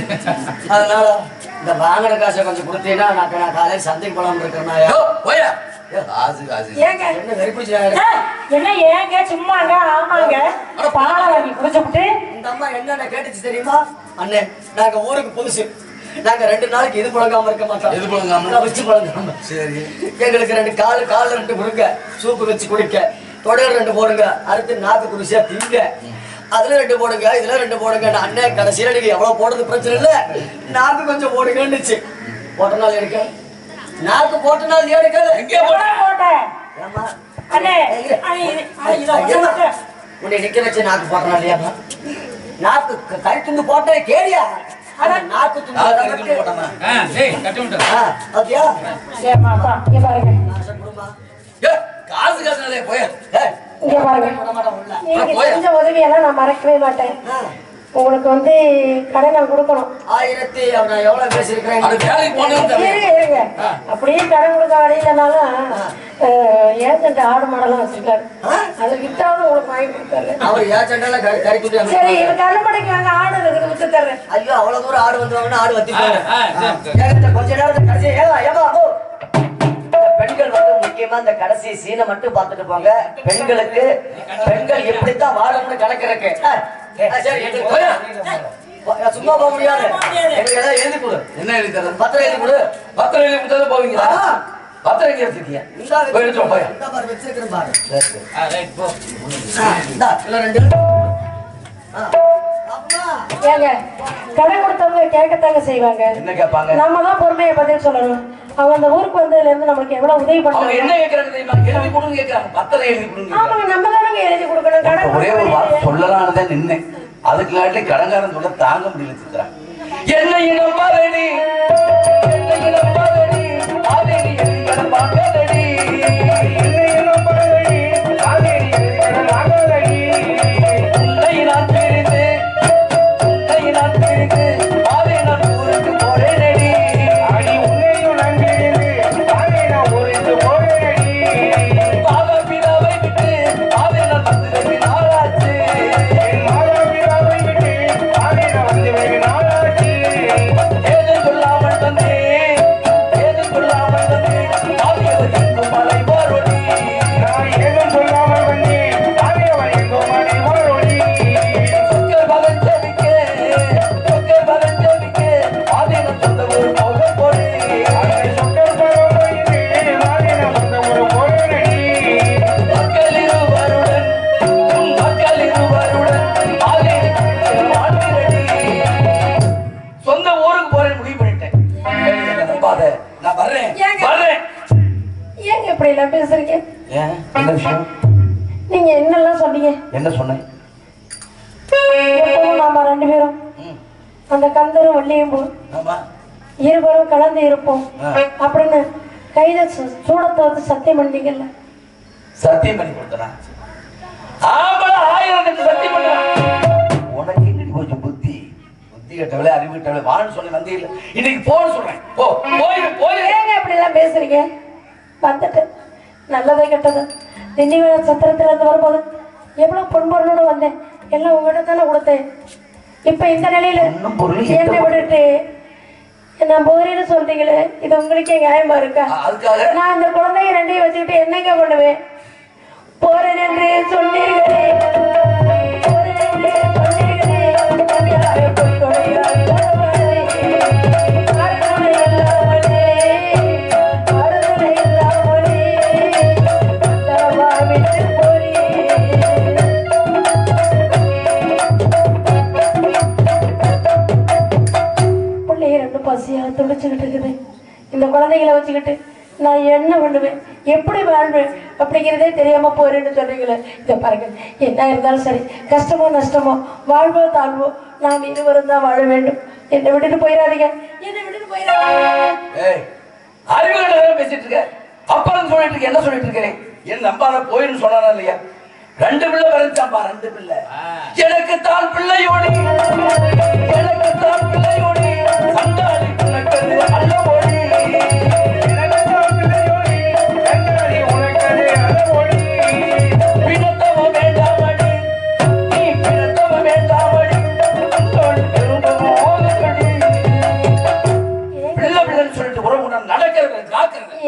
அதனால இந்த வாங்கின காசை கொஞ்சம் கொடுத்தீங்கன்னா நான் நான் காலையில் சந்தைக்கு போலாம்னு இருக்கிறேன் யோ, போயா காசு காசு ஏங்க என்ன வெறி பிடிச்சி ஏய், என்ன ஏங்க சும்மாங்க ஆமாங்க பாலை வாங்கி குடிச்சுப்புட்டு இந்த அம்மா என்னென்ன கேட்டுச்சு தெரியுமா அண்ணே நாங்க ஊருக்கு புதுசு நாங்க ரெண்டு நாளைக்கு இது புழங்காம இருக்க மாட்டோம் எது புழங்காம? நான் வச்சு புழங்காம சரி எங்களுக்கு ரெண்டு காலு கால் ரெண்டு கொடுங்க சூப்பு வச்சு குடிக்க தொடர் ரெண்டு போடுங்க அடுத்து நாக்கு குடிசா திங்க அதுல ரெண்டு போடுங்க இதுல ரெண்டு போடுங்க நான் அண்ணன் கடைசியில நீங்க எவ்வளவு போடுறது பிரச்சனை இல்ல நாக்கு கொஞ்சம் போடுங்கன்னுச்சு போட்ட நாள் எடுக்க நாக்கு போட்ட நாள் எடுக்க எங்கே போன எவ்வளவு போட்டேன் ஏம்மா? அண்ணே இரு. அண்ணே, இது- அண்ணே, இதை ஒண்ணு ஏம்மா? மட்டும். உன்னை நிக்க வச்சு நாக்கு போட்டனா இல்லையாம்மா நாக்கு க- கை துண்டு போட்டே கேடியா ஆனா நாக்கு துண்டு நாக்கு அதை எதுக்கு போட்டானா? மட்டும்- ஆ, டேய், கட்டி விட்டு. ஆ, பாத்தியா? ஏம்மா, அப்பா, இங்க பாருங்க காசை கொடும்மா. ஏ, காசு காசுனாலே போயா ஏய், இங்க பாருங்க போட மாட்டேன் உள்ள. நீங்க போயா. செஞ்ச உதவியெல்லாம் நான் மறக்கவே மாட்டேன் ஆ, உங்களுக்கு வந்து கடனை கொடுக்கணும் ஆயிரத்தி அவன் எவ்வளவு பேசியிருக்கிறேன் அது வேலைக்கு போனது இருங்க இருங்க அப்படியே கடன் கொடுக்க வழியிலனாலும் ஏஜென்ட் ஆடு மாடெல்லாம் வச்சிருக்காரு அது வித்தாவது உங்களுக்கு வாங்கி கொடுத்தாரு அவர் ஏஜெண்டால கறி கறி துண்டு சரி அமைச்சு- இது கண்ணுப்படைக்கு வாங்க ஆடு இருக்குது வித்து தர்றேன் ஐயோ அவ்வளவு தூரம் ஆடு வந்துருவாங்கன்னு ஆடு வத்தி ஆ, போயிடும் ஆ, சரி, சரி. ஏங்க, கொஞ்ச நேரத்துக்கு கடைசி ஏமா ஏமா ஓ இந்த பெண்கள் வந்து முக்கியமா இந்த கடைசி சீனை மட்டும் பார்த்துட்டு போங்க பெண்களுக்கு பெண்கள் எப்படித்தான் வாழணும்னு கணக்கு இருக்கு ஆ, ஆ, சரி எங்களுக்கு போயா. போ- சும்மா போக முடியாது எங்களுக்கு ஏதாவது எழுதி கொடு என்ன எழுதி தரேன் பத்திரம் எழுதி கொடு பத்திரம் எழுதி கொடுத்தா போவீங்களா ஆ. பத்திரம் எங்க வச்சிருக்கீங்க இந்தா போய் எடுத்துட்டு வா, போயா இந்தா பாரு வச்சிருக்கிறேன் பாரு சரி, சரி. ஆ, ரைட், போ. ஆ, இந்தா இல்ல ரெண்டு ஆ. அம்மா ஏங்க கடன் கொடுத்தவங்க கேட்கத்தாங்க செய்வாங்க என்ன கேட்பாங்க நம்ம தான் பொறுமையை பதில் சொல்லணும் அவங்க அந்த ஊருக்கு வந்ததுல இருந்து நமக்கு எவ்வளவு உதவி அவங்க என்ன பண்ணாங்க கேட்கறாங்க தெரியுமா எழுதி கொடுங்க கேட்கறாங்க பத்திரம் எழுதி கொடுங்க கேட்கறாங்க. ஆமாங்க நம்ம தானங்க எழுதி கொடுக்கணும் கடன் இப்ப ஒரே ஒரு வார்த்தை கொடுக்க சொல்லலான்னு தான் நின்னேன் அதுக்கு நாட்டிலே கடங்காரன் சொல்ல தாங்க முடியல சித்ரா என்ன இனம் பாதடி என்ன இனம் பாதடி ஆதேடி எழுதி கடன் பார்க்காதடி உன்னை நான் பிரிந்து உன்னை நான் பிரிந்து ஆதே நான் ஊருக்கு போறேனடி பாதா பிதாவை விட்டு ஆதே நான் வந்து வெகு நாளாச்சு ஏதும் சொல்லாமல் தந்தேன் ஏதும் சொல்லாமல் தந்தேன் ஆதியவர் எங்கும் மலை வாரொடி சொக்கர் மகன் ஜெபிக்க சொக்கர் மகன் ஜெபிக்க ஆதீனம் சொந்த ஊர் போக மக்கள் இருவருடன் உன் மக்கள் இருவருடன் ஆதீனம் வாழ்கிறடி சொந்த ஊருக்கு போறேன் முடிவு பண்ணிட்டேன் என்னை நம்பாத நான் வர்றேன் ஏங்க? வர்றேன் ஏங்க இப்படி எல்லாம் பேசுறீங்க ஏன் என்ன விஷயம் நீங்க என்னெல்லாம் சொன்னீங்க என்ன சொன்னேன் எப்பவும் நாம ரெண்டு பேரும் ம், அந்த கந்தரும் வள்ளியும் போ ஆமா இருவரும் கலந்து இருப்போம் ஆ. அப்படின்னு கைத சு- சூடத்தை வந்து சத்தியம் பண்ணீங்கல்ல சத்தியம் பண்ணி கொடுத்தனா ஆம்பள ஆயிரம் கட்டு சத்தியம் பண்ணா உனக்கு எங்கடி போச்சு புத்தி புத்தி கட்டவளே அறிவு கட்டவளே வான்னு சொன்ன வந்தே இல்ல இன்னைக்கு போன்னு சொல்றேன் போ போயிரு போயிரு ஏங்க இப்படி எல்லாம் பேசுறீங்க வந்துட்டு நல்லதே கெட்டது திண்டிவனம் சத்திரத்துல இருந்து வரும்போது எவ்வளவு பொன்பொருளோட வந்தேன் எல்லாம் உங்ககிட்ட தானே கொடுத்தேன் இப்ப இந்த நிலையில பொன்னும் பொருளும் எந்த என்னை விட்டுட்டு நான் போறேன்னு சொல்றீங்களே இது உங்களுக்கே நியாயமா இருக்கா அ- அதுக்காக நான் இந்த குழந்தைய ரெண்டையும் வச்சுக்கிட்டு என்னங்க பண்ணுவேன் போறேன் என்று சொன்னீர்களே போறேன் என்று சொன்னீர்களே. தனியாக போய் தொலையாய் போவாரே. ஆறுதலை இல்லாமலே, ஆறுதலை இல்லாமலே, அத்தாவா விட்டு போறேன். பிள்ளைய ரெண்டு பசியாக துடிச்சுக்கிட்டு இருக்குது இந்த குழந்தைகளை வச்சுக்கிட்டு நான் என்ன பண்ணுவேன் எப்படி வாழ்வேன் அப்படிங்கிறதே தெரியாம போறேன்னு சொல்றீங்களே இதை பாருங்க என்ன இருந்தாலும் சரி கஷ்டமோ நஷ்டமோ வாழ்வோ தாழ்வோ நாம் இருவரும் தான் வாழ வேண்டும் என்னை விட்டுட்டு போயிடாதீங்க என்னை விட்டுட்டு போயிடாதீங்க ஏய் அறிவு கட்டவளே பேசிட்டு இருக்க அப்புறம் சொல்லிட்டு இருக்க என்ன சொல்லிட்டு இருக்கிறேன் என் நம்பாத போயின்னு சொன்னானா இல்லையா ரெண்டு பிள்ளை பிறந்தாம்பா ரெண்டு பிள்ளை எனக்கு தான் பிள்ளையோடி எனக்கு தான் பிள்ளையோடி சண்டாளி உனக்கது அல்ல ஓடி பின்னாடி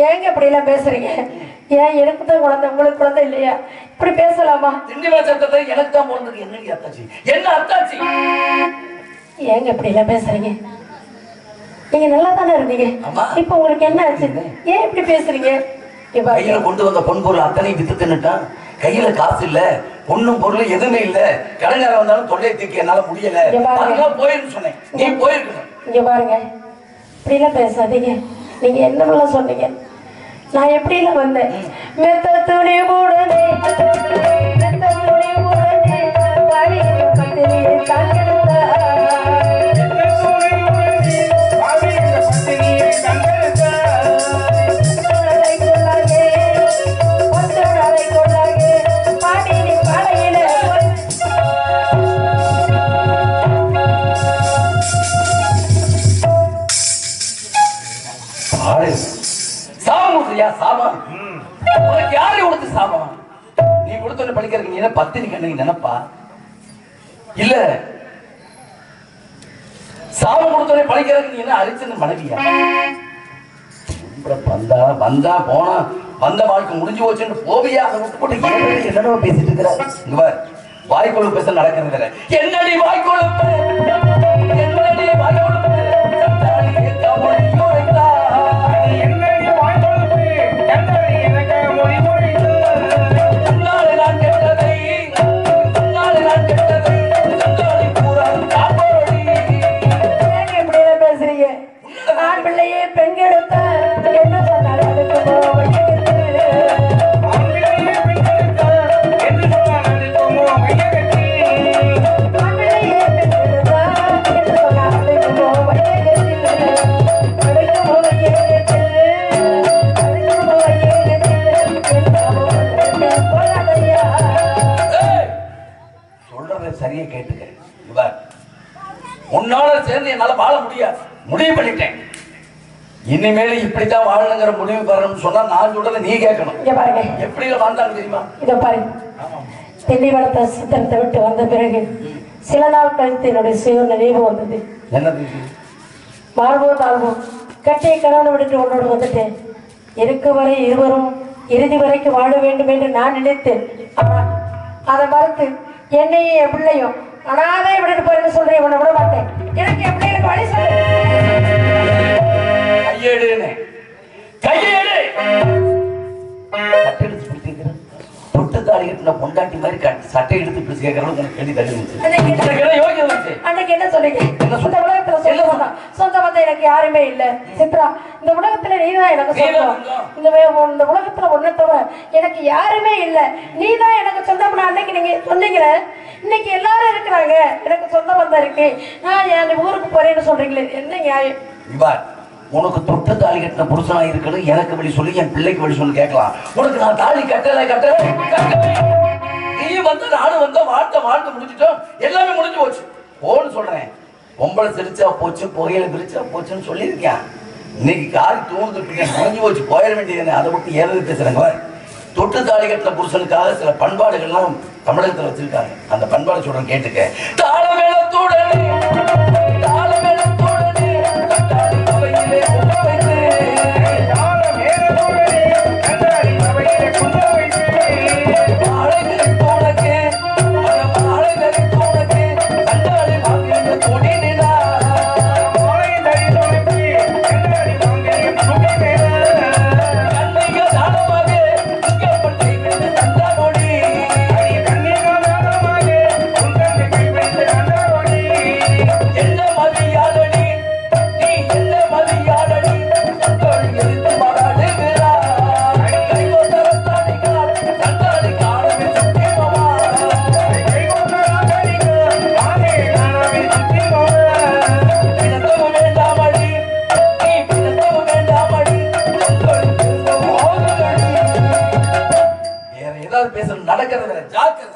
ஏங்க இப்படி எல்லாம் பேசுறீங்க ஏன் எனக்கு தான் குழந்தை உங்களுக்கு குழந்தை இல்லையா இப்படி பேசலாமா திண்டிவன சத்தத்தை எனக்கு தான் போனதுக்கு என்னடி அத்தாச்சி என்ன அத்தாச்சி ஏங்க இப்படி எல்லாம் பேசுறீங்க நீங்க நல்லா தானே இருந்தீங்க ஆமா. இப்ப உங்களுக்கு என்ன ஆச்சு ஏன் இப்படி பேசுறீங்க இங்க பாருங்க. கையில கொண்டு வந்த பொன் பொருள் அத்தனையும் வித்து தின்னுட்டான் கையில காசு இல்ல பொண்ணும் பொருளும் எதுவுமே இல்ல கடைக்காரன் வந்தாலும் தொல்லை தூக்கி என்னால முடியல இங்க பாருங்க. அதெல்லாம் போயிருன்னு சொன்னேன் நீ போயிருக்கணும் இங்க பாருங்க இப்படிலாம் பேசாதீங்க நீங்க என்னமெல்லாம் சொன்னீங்க நான் எப்படிலாம் வந்தேன் மெத்த துணி மூடனே மெத்த துணி மூடனே பாவி பத்தினியை தாங்கெடுத்தா கொள்ளை கொள்ளாதே, ஒத்தடரை கொள்ளாதே, பாடினி பாடையிலே போய் பாடு சாபம் கொடுத்துறியா சாபம் உனக்கு யாரு கொடுத்து சாபம் நீ கொடுத்த படிக்கிறதுக்கு நீ என்ன பத்தினி கண்ணு நினைப்பா இல்ல சாபம் கொடுத்தவனை படிக்கிறதுக்கு நீ என்ன அரிச்சன மனைவியா உங்களை வந்தா வந்தா போனா வந்த வாழ்க்கை முடிஞ்சு போச்சுன்னு போவியா அதை விட்டு போட்டு ஏன் என்னடா பேசிட்டு இருக்கிற இங்க பார் வாய்க்குள்ள பேச நடக்கிறது இல்ல என்னடி வாய்க்குள்ள என்னடி வாய்க்குள்ள உன்னாலே நான் கெட்டதை உன்னாலே நான் கெட்டதை சந்தாடி பூரா காப்போடி ஏங்க இப்படி எல்லாம் பேசுறீங்க ஆண் பிள்ளையே பெண் எடுத்த என்ன சொன்னாலும் அதுக்கு போவடிக்கிறது. ஆண் பிள்ளையே பெண் எடுத்தா என்ன சொன்னாலும் அதுக்கு போவடிக்கிறது. அதுக்கு போவடிக்கிறது. அதுக்கு போவடிக்கிறது. என்ன போவடிக்கிறது. ஏய், சொல்றத சரியா கேட்டுக்க இங்க பார். உன்னால சேர்ந்து என்னால வாழ முடியாது முடிவு பண்ணிட்டேன் இனிமேல் இப்படித்தான் வாழணுங்கிற முடிவு பெறணும்னு சொன்னா நான் சொல்றதை நீ கேட்கணும் இங்க பாருங்க எப்படி வாழ்ந்தாங்க தெரியுமா இதை பாருங்க திண்டிவனத்தை சித்திரத்தை விட்டு வந்த பிறகு சில நாள் கழித்து என்னுடைய சுய நினைவு வந்தது என்னது இது? வாழ்வோ தாழ்வோ கட்டிய கணவனை விட்டுட்டு உன்னோடு வந்துட்டேன் இருக்க வரை இருவரும் இறுதி வரைக்கும் வாழ வேண்டும் என்று நான் நினைத்தேன் ஆனால் அதை மறுத்து என்னையும் என் பிள்ளையும் அனாதை விட்டுட்டு போறேன்னு சொல்றேன் உன்னை விட மாட்டேன் எனக்கு என் பிள்ளைகளுக்கு வழி சொல்லு கையேடுன்னு கையேடு சட்டை எடுத்து பிடிச்சிருக்கிற தொட்டு தாடி கட்டின பொண்டாட்டி மாதிரி கட்டி சட்டை எடுத்து பிடிச்சு கேட்கறது உனக்கு கேள்வி தள்ளி வந்துச்சு அன்னைக்கு என்ன- உனக்கு என்ன யோகியம் வந்துச்சு அன்னைக்கு என்ன சொன்னீங்க என்ன இந்த உலகத்துல சொந்த பந்தம் சொந்த பந்தம் எனக்கு யாருமே இல்ல சித்ரா இந்த உலகத்துல நீதான் எனக்கு நீதான் சொந்தம் சொந்தம். இந்த வே- இந்த உலகத்துல ஒன்ன தவிர எனக்கு யாருமே இல்ல நீதான் எனக்கு சொந்தம்னு அன்னைக்கு நீங்க சொன்னீங்களே இன்னைக்கு எல்லாரும் இருக்கிறாங்க எனக்கு சொந்த பந்தம் இருக்கு நான் என் ஊருக்கு போறேன்னு சொல்றீங்களே இது என்ன நியாயம் இவார் உனக்கு தொட்டு தாலி கட்டின புருஷனா இருக்கணும் எனக்கு வழி சொல்லி என் பிள்ளைக்கு வழி சொல்லி கேட்கலாம் உனக்கு நான் தாலி கட்டல கட்டல கட்டல நீ வந்து நானும் வந்த வாழ்த்த வாழ்த்து முடிச்சிட்டோம் எல்லாமே முடிஞ்சு போச்சு போன்னு சொல்றேன் பொம்பளை சிரிச்சா போச்சு புகையில பிரிச்சா போச்சுன்னு சொல்லியிருக்கேன் இன்னைக்கு காரி தூங்குது பின்ன முடிஞ்சு போச்சு போயிட வேண்டியது அதை விட்டு ஏறது பேசுறாங்க பாரு. தொட்டு தாலி கட்டின புருஷனுக்காக சில பண்பாடுகள்லாம் தமிழகத்துல வச்சிருக்காங்க அந்த பண்பாடு சொல்றேன் கேட்டுக்க தாளமேளத்துடனே தாளமேளத்துடனே தட்டாளி அவையிலே உட்கார்ந்து மாலைகளை தோணக்கு, அந்த மாலைகளை தோணக்கு, கண்டாளி வாங்கின கொடி நிலா. கண்ணிக தானமாக இங்கப்பட்டு விழுந்து தந்தானொடி. என்ன மதியாளடி, நீ என்ன மதியாளடி, தந்தோள் எதிர்த்து மகாடுகிறாய். கைகோத்தரத்தாடிக்கார், தந்தாளி காணவே சத்தியமா பிணத்தவும் வேண்டாமடி, நீ பிணத்தவும் வேண்டாமடி, உங்கள் பிறந்தவும் ஓதுதடி. வேற ஏதாவது பேசணும் நடக்கிறது வேற ஜாக்கிரதை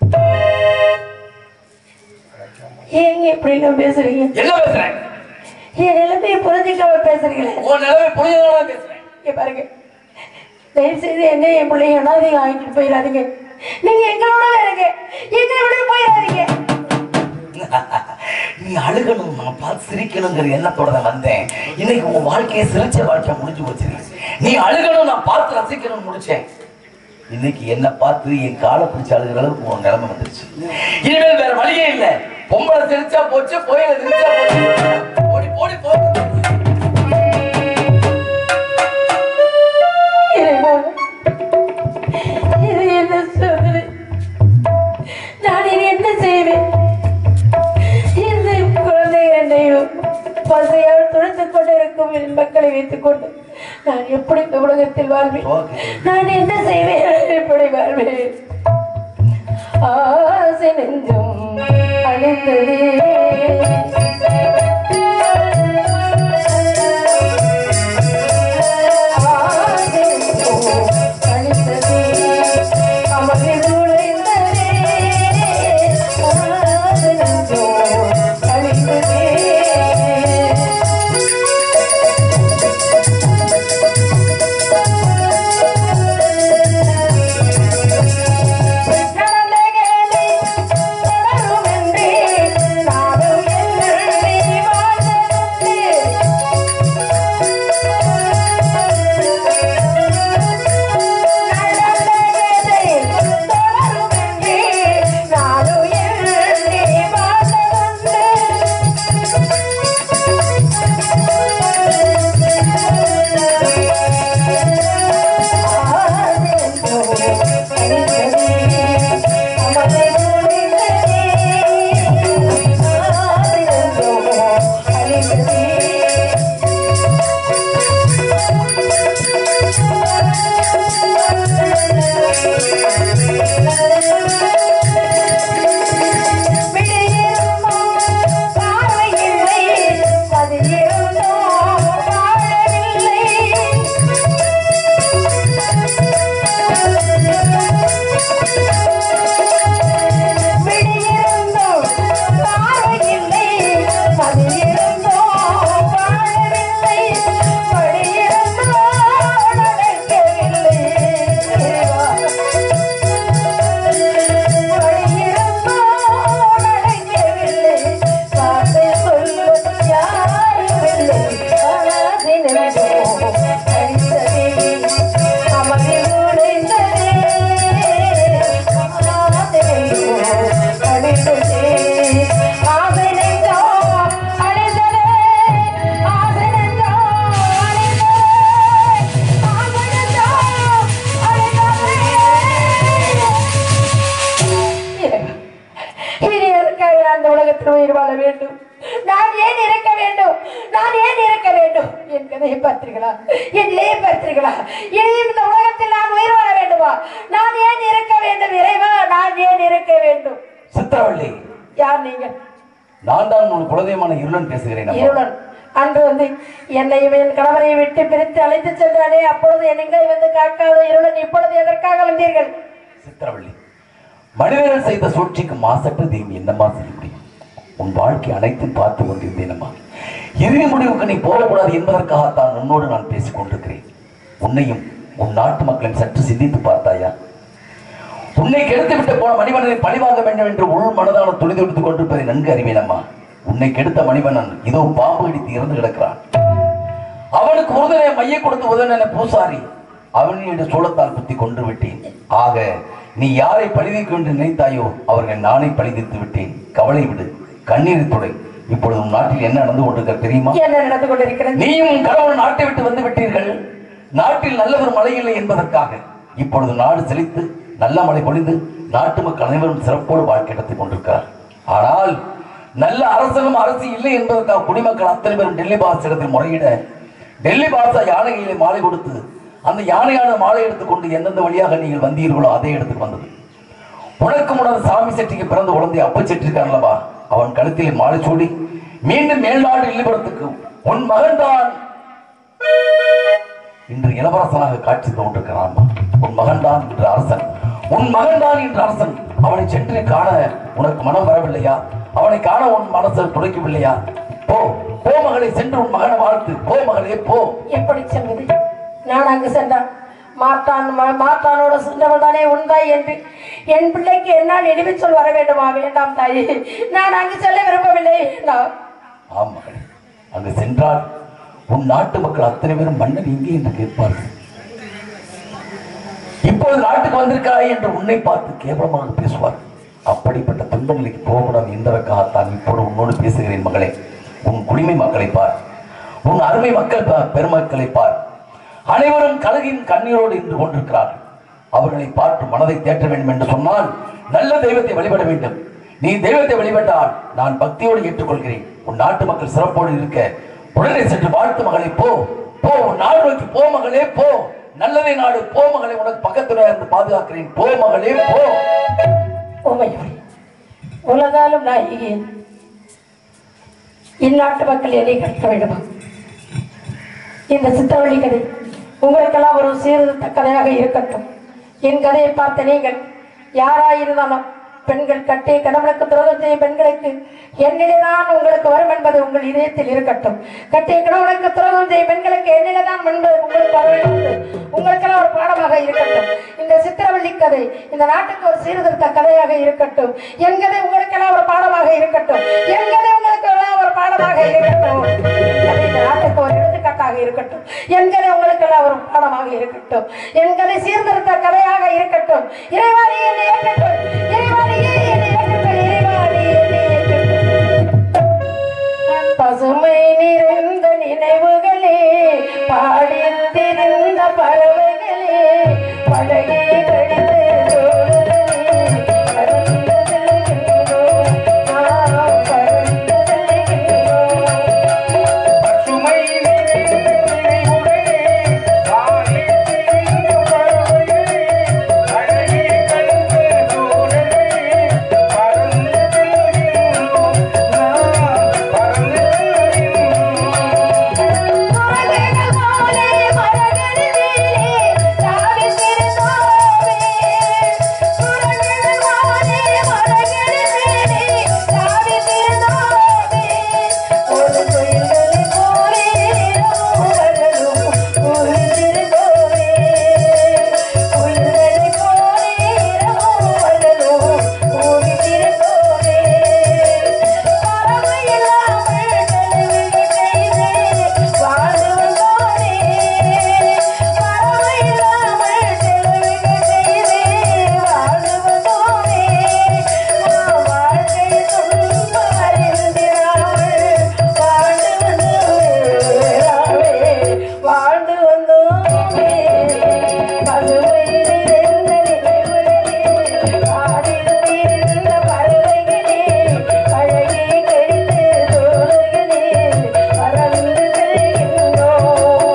ஏங்க இப்படி எல்லாம் பேசுறீங்க என்ன பேசுறேன் என் நிலைமையை புரிஞ்சுக்காம பேசுறீங்களே உன் நிலைமை புரிஞ்சதான் பேசுறேன் இங்க பாருங்க தயவு செய்து என்ன என் பிள்ளைங்க அனாதைங்க ஆகிட்டு போயிடாதீங்க நீங்க எங்களோட இருங்க எங்களை விட போயிடாதீங்க நீ அழுகணும் நான் பார்த்து சிரிக்கணுங்கிற எண்ணத்தோட தான் வந்தேன் இன்னைக்கு உன் வாழ்க்கையை சிரிச்ச வாழ்க்கையா முடிஞ்சு போச்சு நீ அழுகணும் நான் பார்த்து ரசிக்கணும்னு முடிச்சேன் இன்னைக்கு என்ன பார்த்து என் காலை பிடிச்ச அழுகிற அளவுக்கு உன் நிலைமை வந்துருச்சு இனிமேல் வேற வழியே இல்லை பொம்பளை சிரிச்சா போச்சு கோயில சிரிச்சா போச்சு ஓடி போடி போ இறைவா, இது என்ன சோதனை நான் இனி என்ன செய்வேன் இந்த குழந்தை இரண்டையும் பசையால் துளைத்துக் கொண்டிருக்கும் என் மக்களை வைத்துக் கொண்டு நான் எப்படி இந்த உலகத்தில் வாழ்வேன் நான் என்ன செய்வேன் எப்படி வாழ்வேன் ஆசை நெஞ்சும் அழிந்ததே இனி எதற்காக நான் இந்த உலகத்தில் உயிர் வாழ வேண்டும் நான் ஏன் இருக்க வேண்டும் நான் ஏன் இருக்க வேண்டும் என் கதையை பார்த்தீர்களா என் நிலையை பார்த்தீர்களா இனியும் இந்த உலகத்தில் நான் உயிர் வாழ வேண்டுமா நான் ஏன் இருக்க வேண்டும் இறைவா நான் ஏன் இருக்க வேண்டும் சித்திரவள்ளி யார் நீங்கள் நான் தான் உன் குலதெய்வமான இருளன் பேசுகிறேன் அம்மா. இருளன் அன்று வந்து என்னையும் என் கணவரையும் விட்டு பிரித்து அழைத்து சென்றானே அப்பொழுது என்னை வந்து காக்காத இருளன் இப்பொழுது எதற்காக வந்தீர்கள் சித்திரவள்ளி மனிதர்கள் செய்த சூழ்ச்சிக்கு மாசற்ற தெய்வம் என்னம்மா செய்ய முடியும் உன் வாழ்க்கை அனைத்தும் பார்த்து கொண்டிருந்தேனம்மா இறுதி முடிவுக்கு நீ போகக்கூடாது என்பதற்காகத்தான் உன்னோடு நான் பேசிக் கொண்டிருக்கிறேன் உன்னையும் உன் நாட்டு மக்களையும் சற்று சிந்தித்து பார்த்தாயா உன்னை கெடுத்து விட்டு போன மணிவண்ணனை பழிவாங்க வேண்டும் என்று உள் மனதான துணி துடித்துக் கொண்டிருப்பதை நன்கு அறிவேனம்மா உன்னை கெடுத்த மணிவண்ணன் இதோ பாம்பு கடித்து இறந்து கிடக்கிறான் அவனுக்கு உறுதுணை மைய கொடுத்து உதவின பூசாரி அவனிட சூழத்தால் குத்தி கொன்று விட்டேன் ஆக நீ யாரை பழிதிக்கு என்று நினைத்தாயோ அவர்கள் நானே பழிதித்து விட்டேன் கவலை விடு கண்ணீர் துடை இப்பொழுது உன் நாட்டில் என்ன நடந்து கொண்டிருக்க தெரியுமா என்ன நடந்து கொண்டிருக்கிறது நீயும் உன் கணவன் நாட்டை விட்டு வந்து விட்டீர்கள் நாட்டில் நல்ல ஒரு மழை இல்லை என்பதற்காக இப்பொழுது நாடு செழித்து நல்ல மழை பொழிந்து நாட்டு மக்கள் அனைவரும் சிறப்போடு வாழ்க்கை நடத்திக் கொண்டிருக்கிறார் ஆனால் நல்ல அரசனும் அரசு இல்லை என்பதற்காக குடிமக்கள் அத்தனை பேரும் டெல்லி பாசிடத்தில் முறையிட டெல்லி பாசா யானைகளை மாலை கொடுத்து அந்த யானையான மாலை எடுத்துக்கொண்டு எந்தெந்த வழியாக நீங்கள் வந்தீர்களோ அதே இடத்துக்கு வந்தது உனக்கு முன்னர் சாமி செட்டிக்கு பிறந்த குழந்தை அப்ப செட்டிருக்கான்லவா அவன் கழுத்தில் மாலை சூடி மீண்டும் மேல்நாடு இல்லிபுரத்துக்கு உன் மகன்தான் இன்று இளவரசனாக காட்சி தோன்றிருக்கிறான் உன் மகன்தான் இன்று அரசன் உன் மகன்தான் இன்று அரசன் அவனை சென்று காண உனக்கு மனம் வரவில்லையா அவனை காண உன் மனசு துடைக்கவில்லையா போ போ மகளை சென்று உன் மகனை வாழ்த்து போ மகளே போ எப்படி செல்வது நான் அங்கு சென்றால் மாற்றான் ம- மாற்றானோட சென்றவள் தானே உண்டாய் என்று என் பிள்ளைக்கு என்னால் இனிமே சொல் வர வேண்டுமா வேண்டாம் தாயே நான் அங்கு செல்ல விரும்பவில்லை வேண்டாம் ஆம் மகளே அங்கு சென்றால் உன் நாட்டு மக்கள் அத்தனை பேரும் மன்னன் எங்கே என்று கேட்பார்கள் இப்பொழுது நாட்டுக்கு வந்திருக்கிறாய் என்று உன்னை பார்த்து கேவலமாக பேசுவார் அப்படிப்பட்ட துன்ப நிலைக்கு போகக்கூடாது என்பதற்காகத்தான் இப்போது உன்னோடு பேசுகிறேன் மகளே உன் குடிமை மக்களை பார் உன் அருமை மக்கள் பா- பெருமக்களை பார் அனைவரும் கலகின் கண்ணீரோடு இருந்து கொண்டிருக்கிறார்கள் அவர்களை பார்த்து மனதை தேற்ற வேண்டும் என்று சொன்னால் நல்ல தெய்வத்தை வழிபட வேண்டும் நீ தெய்வத்தை வழிபட்டால் நான் பக்தியோடு ஏற்றுக்கொள்கிறேன் உன் நாட்டு மக்கள் சிறப்போடு இருக்க உடனே சென்று வாழ்த்து மகளே போ போ உன் நாடு நோக்கி போ மகளே போ நல்லதை நாடு போ மகளே உனக்கு பக்கத்துல இருந்து பாதுகாக்கிறேன் போ மகளே போ உமையவளே உலகாலும் நாயகி இந்நாட்டு மக்கள் என்னை கற்க வேண்டுமா இந்த சித்திரவள்ளி கதை உங்களுக்கெல்லாம் ஒரு சீர்திருத்த கதையாக இருக்கட்டும் என் கதையை பார்த்த நீங்கள் யாராயிருந்தாலும் பெண்கள் கட்டி கணவனுக்கு துரோகம் செய்யும் பெண்களுக்கு என்னிலேதான் உங்களுக்கு வரும் என்பது உங்கள் இதயத்தில் இருக்கட்டும் கட்டிய கணவனுக்கு துரோகம் செய்யும் பெண்களுக்கு என்னிலேதான் என்பது உங்களுக்கு வர வேண்டும் என்பது உங்களுக்கெல்லாம் ஒரு பாடமாக இருக்கட்டும் இந்த சித்திரவள்ளி கதை இந்த நாட்டுக்கு ஒரு சீர்திருத்த கதையாக இருக்கட்டும் என் கதை உங்களுக்கெல்லாம் ஒரு பாடமாக இருக்கட்டும் என் கதை உங்களுக்கு எல்லாம் ஒரு பாடமாக இருக்கட்டும் என் கதை இந்த நாட்டுக்கு ஒரு எடுத்துக்காட்டாக இருக்கட்டும் என் கதை உங்களுக்கெல்லாம் ஒரு பாடமாக இருக்கட்டும் என் கதை சீர்திருத்த கதையாக இருக்கட்டும் இறைவாரி என்னை ஏற்றுக்கொள் இறைவாரியே என்னை ஏற்றுக்கொள் இறைவாரி என்னை ஏற்றுக்கொள் பசுமை நிறைந்த நினைவுகளே பாடித்திருந்த பறவைகளே பழகி கழித்து தோழர்களே, பறந்து செல்கின்றோம், நாம் பறந்து செல்கின்றோம். பசுமை நிறைந்த நினைவுகளே, வானில் திரிந்த பறவைகளே, அழகே கண்ட தோழர்களே, பறந்து செல்கின்றோம், நாம் பறந்து செல்கின்றோம். மரங்கள் போலே மரங்களிலே தாவி சிறுதோவே. மரங்கள் போலே மரங்களிலே தாவி சிறுதோவே. ஒரு குயில்களை போலே இரவுகளும் உயிர்த்திருந்தோவே. குயில்களை போலே இரவுகளும் உயிர்த்திருந்தோவே. பறவை இல்லாமல் தெளிவிகை செய்து வாழ்ந்து வந்தோனே. பறவை இல்லாமல் தெளிவிகை செய்து வாழ்ந்து வந்தோனே. நாம் வாழ்க்கை துன்பம் அறிந்திராமல் வாழ்ந்து வந்தோமே. வாழ்ந்து வந்தோமே. பசுமை நிறைந்த நினைவுகளே, பாடித்திருந்த பறவைகளே, அழகே கழித்து தோள்களே, பறந்து செல்கின்றோம்.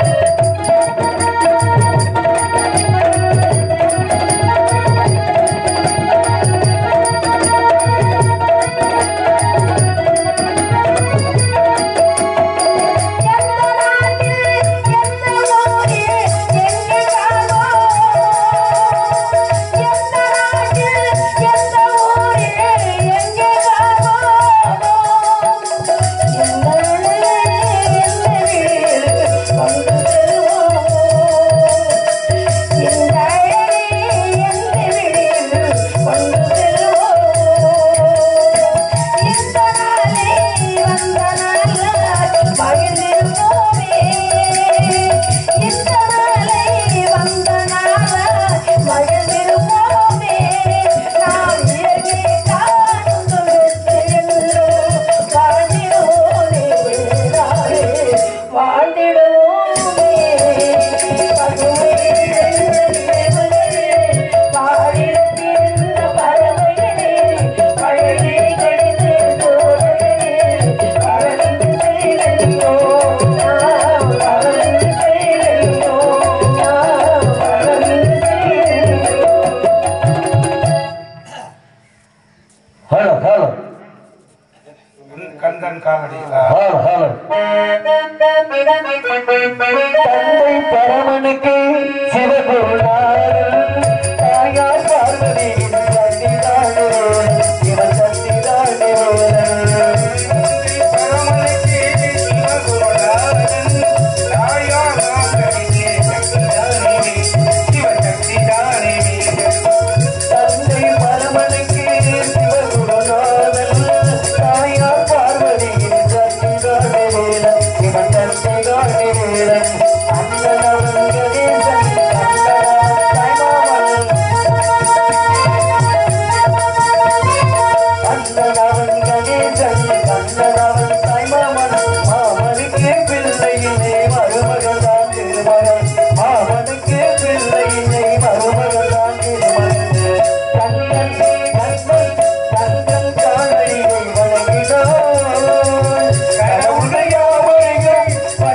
எந்த நாட்டில் எந்த ஊரில் எங்கே காணோம் எந்த நாட்டில் எந்த ஊரில் எங்கே காணோம் எந்த எந்த வீடு கொண்டு செல்வோம் எந்த எந்த வீடு கொண்டு செல்வோம் இந்த நாளே வந்த நாளாய் மகிழ்ந்திருப்போமே இந்த நாளை வந்த நாளாய் மகிழ்ந்திருப்போமே நாம் இயற்கை காணும் துன்பத்திலென்றும் வாழ்ந்திடுவோமே நாளே வாழ்ந்திடுவோமே பசுமை நிறைந்த நினைவுகளே பாடிடத்திருந்த பறவைகளே பழகி கழித்து தோழர்களே பறந்து செல்கின்றோம் நாம் பறந்து செல்கின்றோம் நாம் பறந்து செல்கின்றோம் ஹலோ ஹலோ கந்தன் காலடிகளா ஹலோ ஹலோ தந்தை பரமனுக்கு சிவகுருநாதன் தாயார் பார்வதியின் சந்திதானே இவன் சந்திதானே பரமனுக்கு சிவகுருநாதன் தாயார் காலடியே சந்திதானே.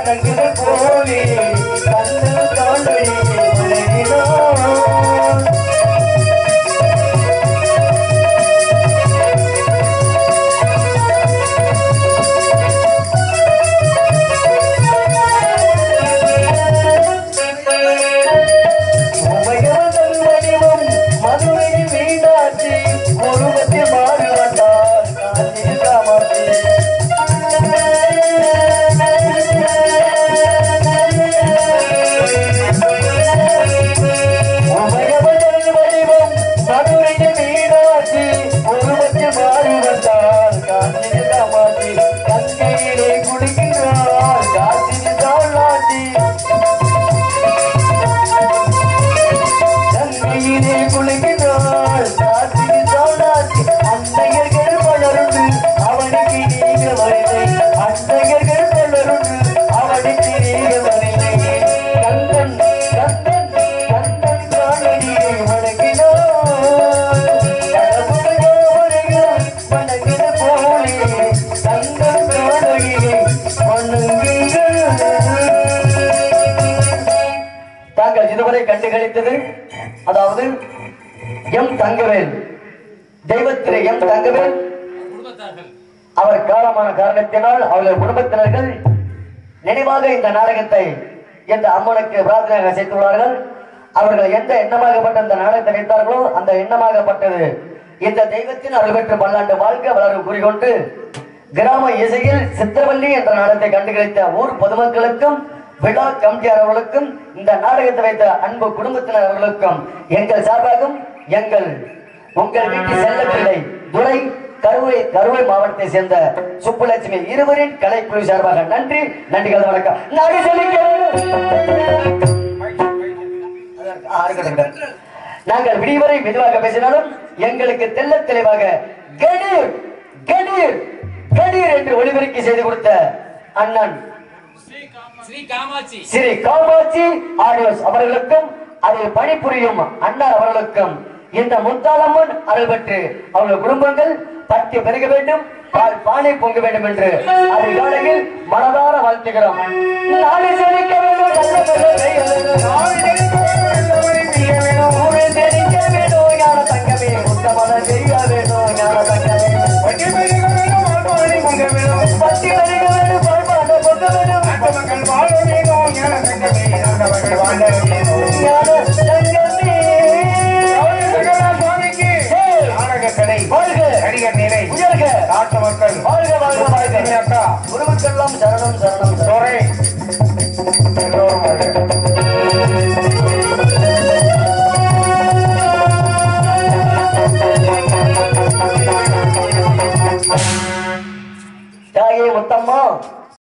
வணங்குது போலே கண்ணு காண்டடி வணங்கினோம் உமையவன் வடிவம் மதுரை மீனாட்சி உருவத்தில் மாறி வந்தார் காஞ்சி காமாட்சி உமையவன் வடிவம் மதுரை மீனாட்சி உருவத்தில் மாறி வந்தார் காஞ்சி காமாட்சி கங்கையிலே குடிக்கின்றார் காட்சி தாளாட்சி கங்கையிலே குளிக்கின்றாள் காற்றில் சௌடாசி அன்னையர்கள் பலருண்டு அவனுக்கு நீங்க வரலை அன்னையர்கள் பலருண்டு அவனுக்கு நீங்க வரலை கந்தன் கந்தன் கந்தன் காணடியை வணங்கினான் கடவுள் யாவரையும் வணங்கின போலே கந்தன் காணடியை வணங்குங்கள் தாங்கள் இதுவரை கண்டு கழித்தது அதாவது எம் தங்கவேல் தெய்வத்திலே எம் தங்கவேல் குடும்பத்தார்கள் அவர் காலமான காரணத்தினால் அவர்கள் குடும்பத்தினர்கள் நினைவாக இந்த நாடகத்தை இந்த அம்மனுக்கு பிரார்த்தனை செய்துள்ளார்கள் அவர்கள் எந்த எண்ணமாகப்பட்ட இந்த நாடகத்தை வைத்தார்களோ அந்த எண்ணமாகப்பட்டது இந்த தெய்வத்தின் அருள் பெற்று பல்லாண்டு வாழ்க்கை வளரும் கூறிக்கொண்டு கிராம இசையில் சித்திரவல்லி என்ற நாடகத்தை கண்டுகளித்த ஊர் பொதுமக்களுக்கும் விழா கமிட்டியார் அவர்களுக்கும் இந்த நாடகத்தை வைத்த அன்பு குடும்பத்தினர் அவர்களுக்கும் எங்கள் சார்பாகவும் எங்கள் உங்கள் வீட்டு செல்ல பிள்ளை துரை கருவை கருவை மாவட்டத்தை சேர்ந்த சுப்புலட்சுமி இருவரின் கலைக்குழு சார்பாக நன்றி நன்றிகள் வணக்கம் நாடு அதற்கு ஆறு கடன்கள். நாங்கள் விடிவரை மெதுவாக பேசினாலும் எங்களுக்கு தெல்ல தெளிவாக கணீர் கணீர் கணீர் என்று ஒளிபெருக்கி செய்து கொடுத்த அண்ணன் ஸ்ரீ காமாட்சி ஸ்ரீ காமாட்சி ஆடியோஸ் அவர்களுக்கும் அதில் பணிபுரியும் அண்ணர் அவர்களுக்கும் இந்த முத்தாளம்மன் அருள் பெற்று அவர்கள் குடும்பங்கள் பட்டி பெருக வேண்டும் பால் பானை பொங்க வேண்டும் என்று அதிகாலையில் மனதார வாழ்த்துகிறோம் நாடு செழிக்க வேண்டும் நல்ல நல்ல கைகள் வேண்டும். நாடு செழிக்க வேண்டும், நல்லவரை பிரிய வேண்டும். ஊரே செழிக்க வேண்டும், ஞான தங்கமே உத்தமன செய்ய வேண்டும் ஞான தங்கமே பட்டி பெருக வேண்டும், வாழ்வாழை பொங்க வேண்டும். பட்டி பெருக வேண்டும் பால்பானை பொங்க வேண்டும் நாட்டு மக்கள் வாழ வேண்டும், ஞான தங்கமே, நல்லவர்கள் வாழ வேண்டும். ஞான தங்கமே சகல சுவாமிக்கு நாடகக்கலை, வாழ்க நடிகர் நிலை, உயர்க நாட்டு மக்கள் வாழ்க வாழ்க வாழ்க அக்கா குருவுக்கெல்லாம் சரணம் சரணம் சரணம் துறை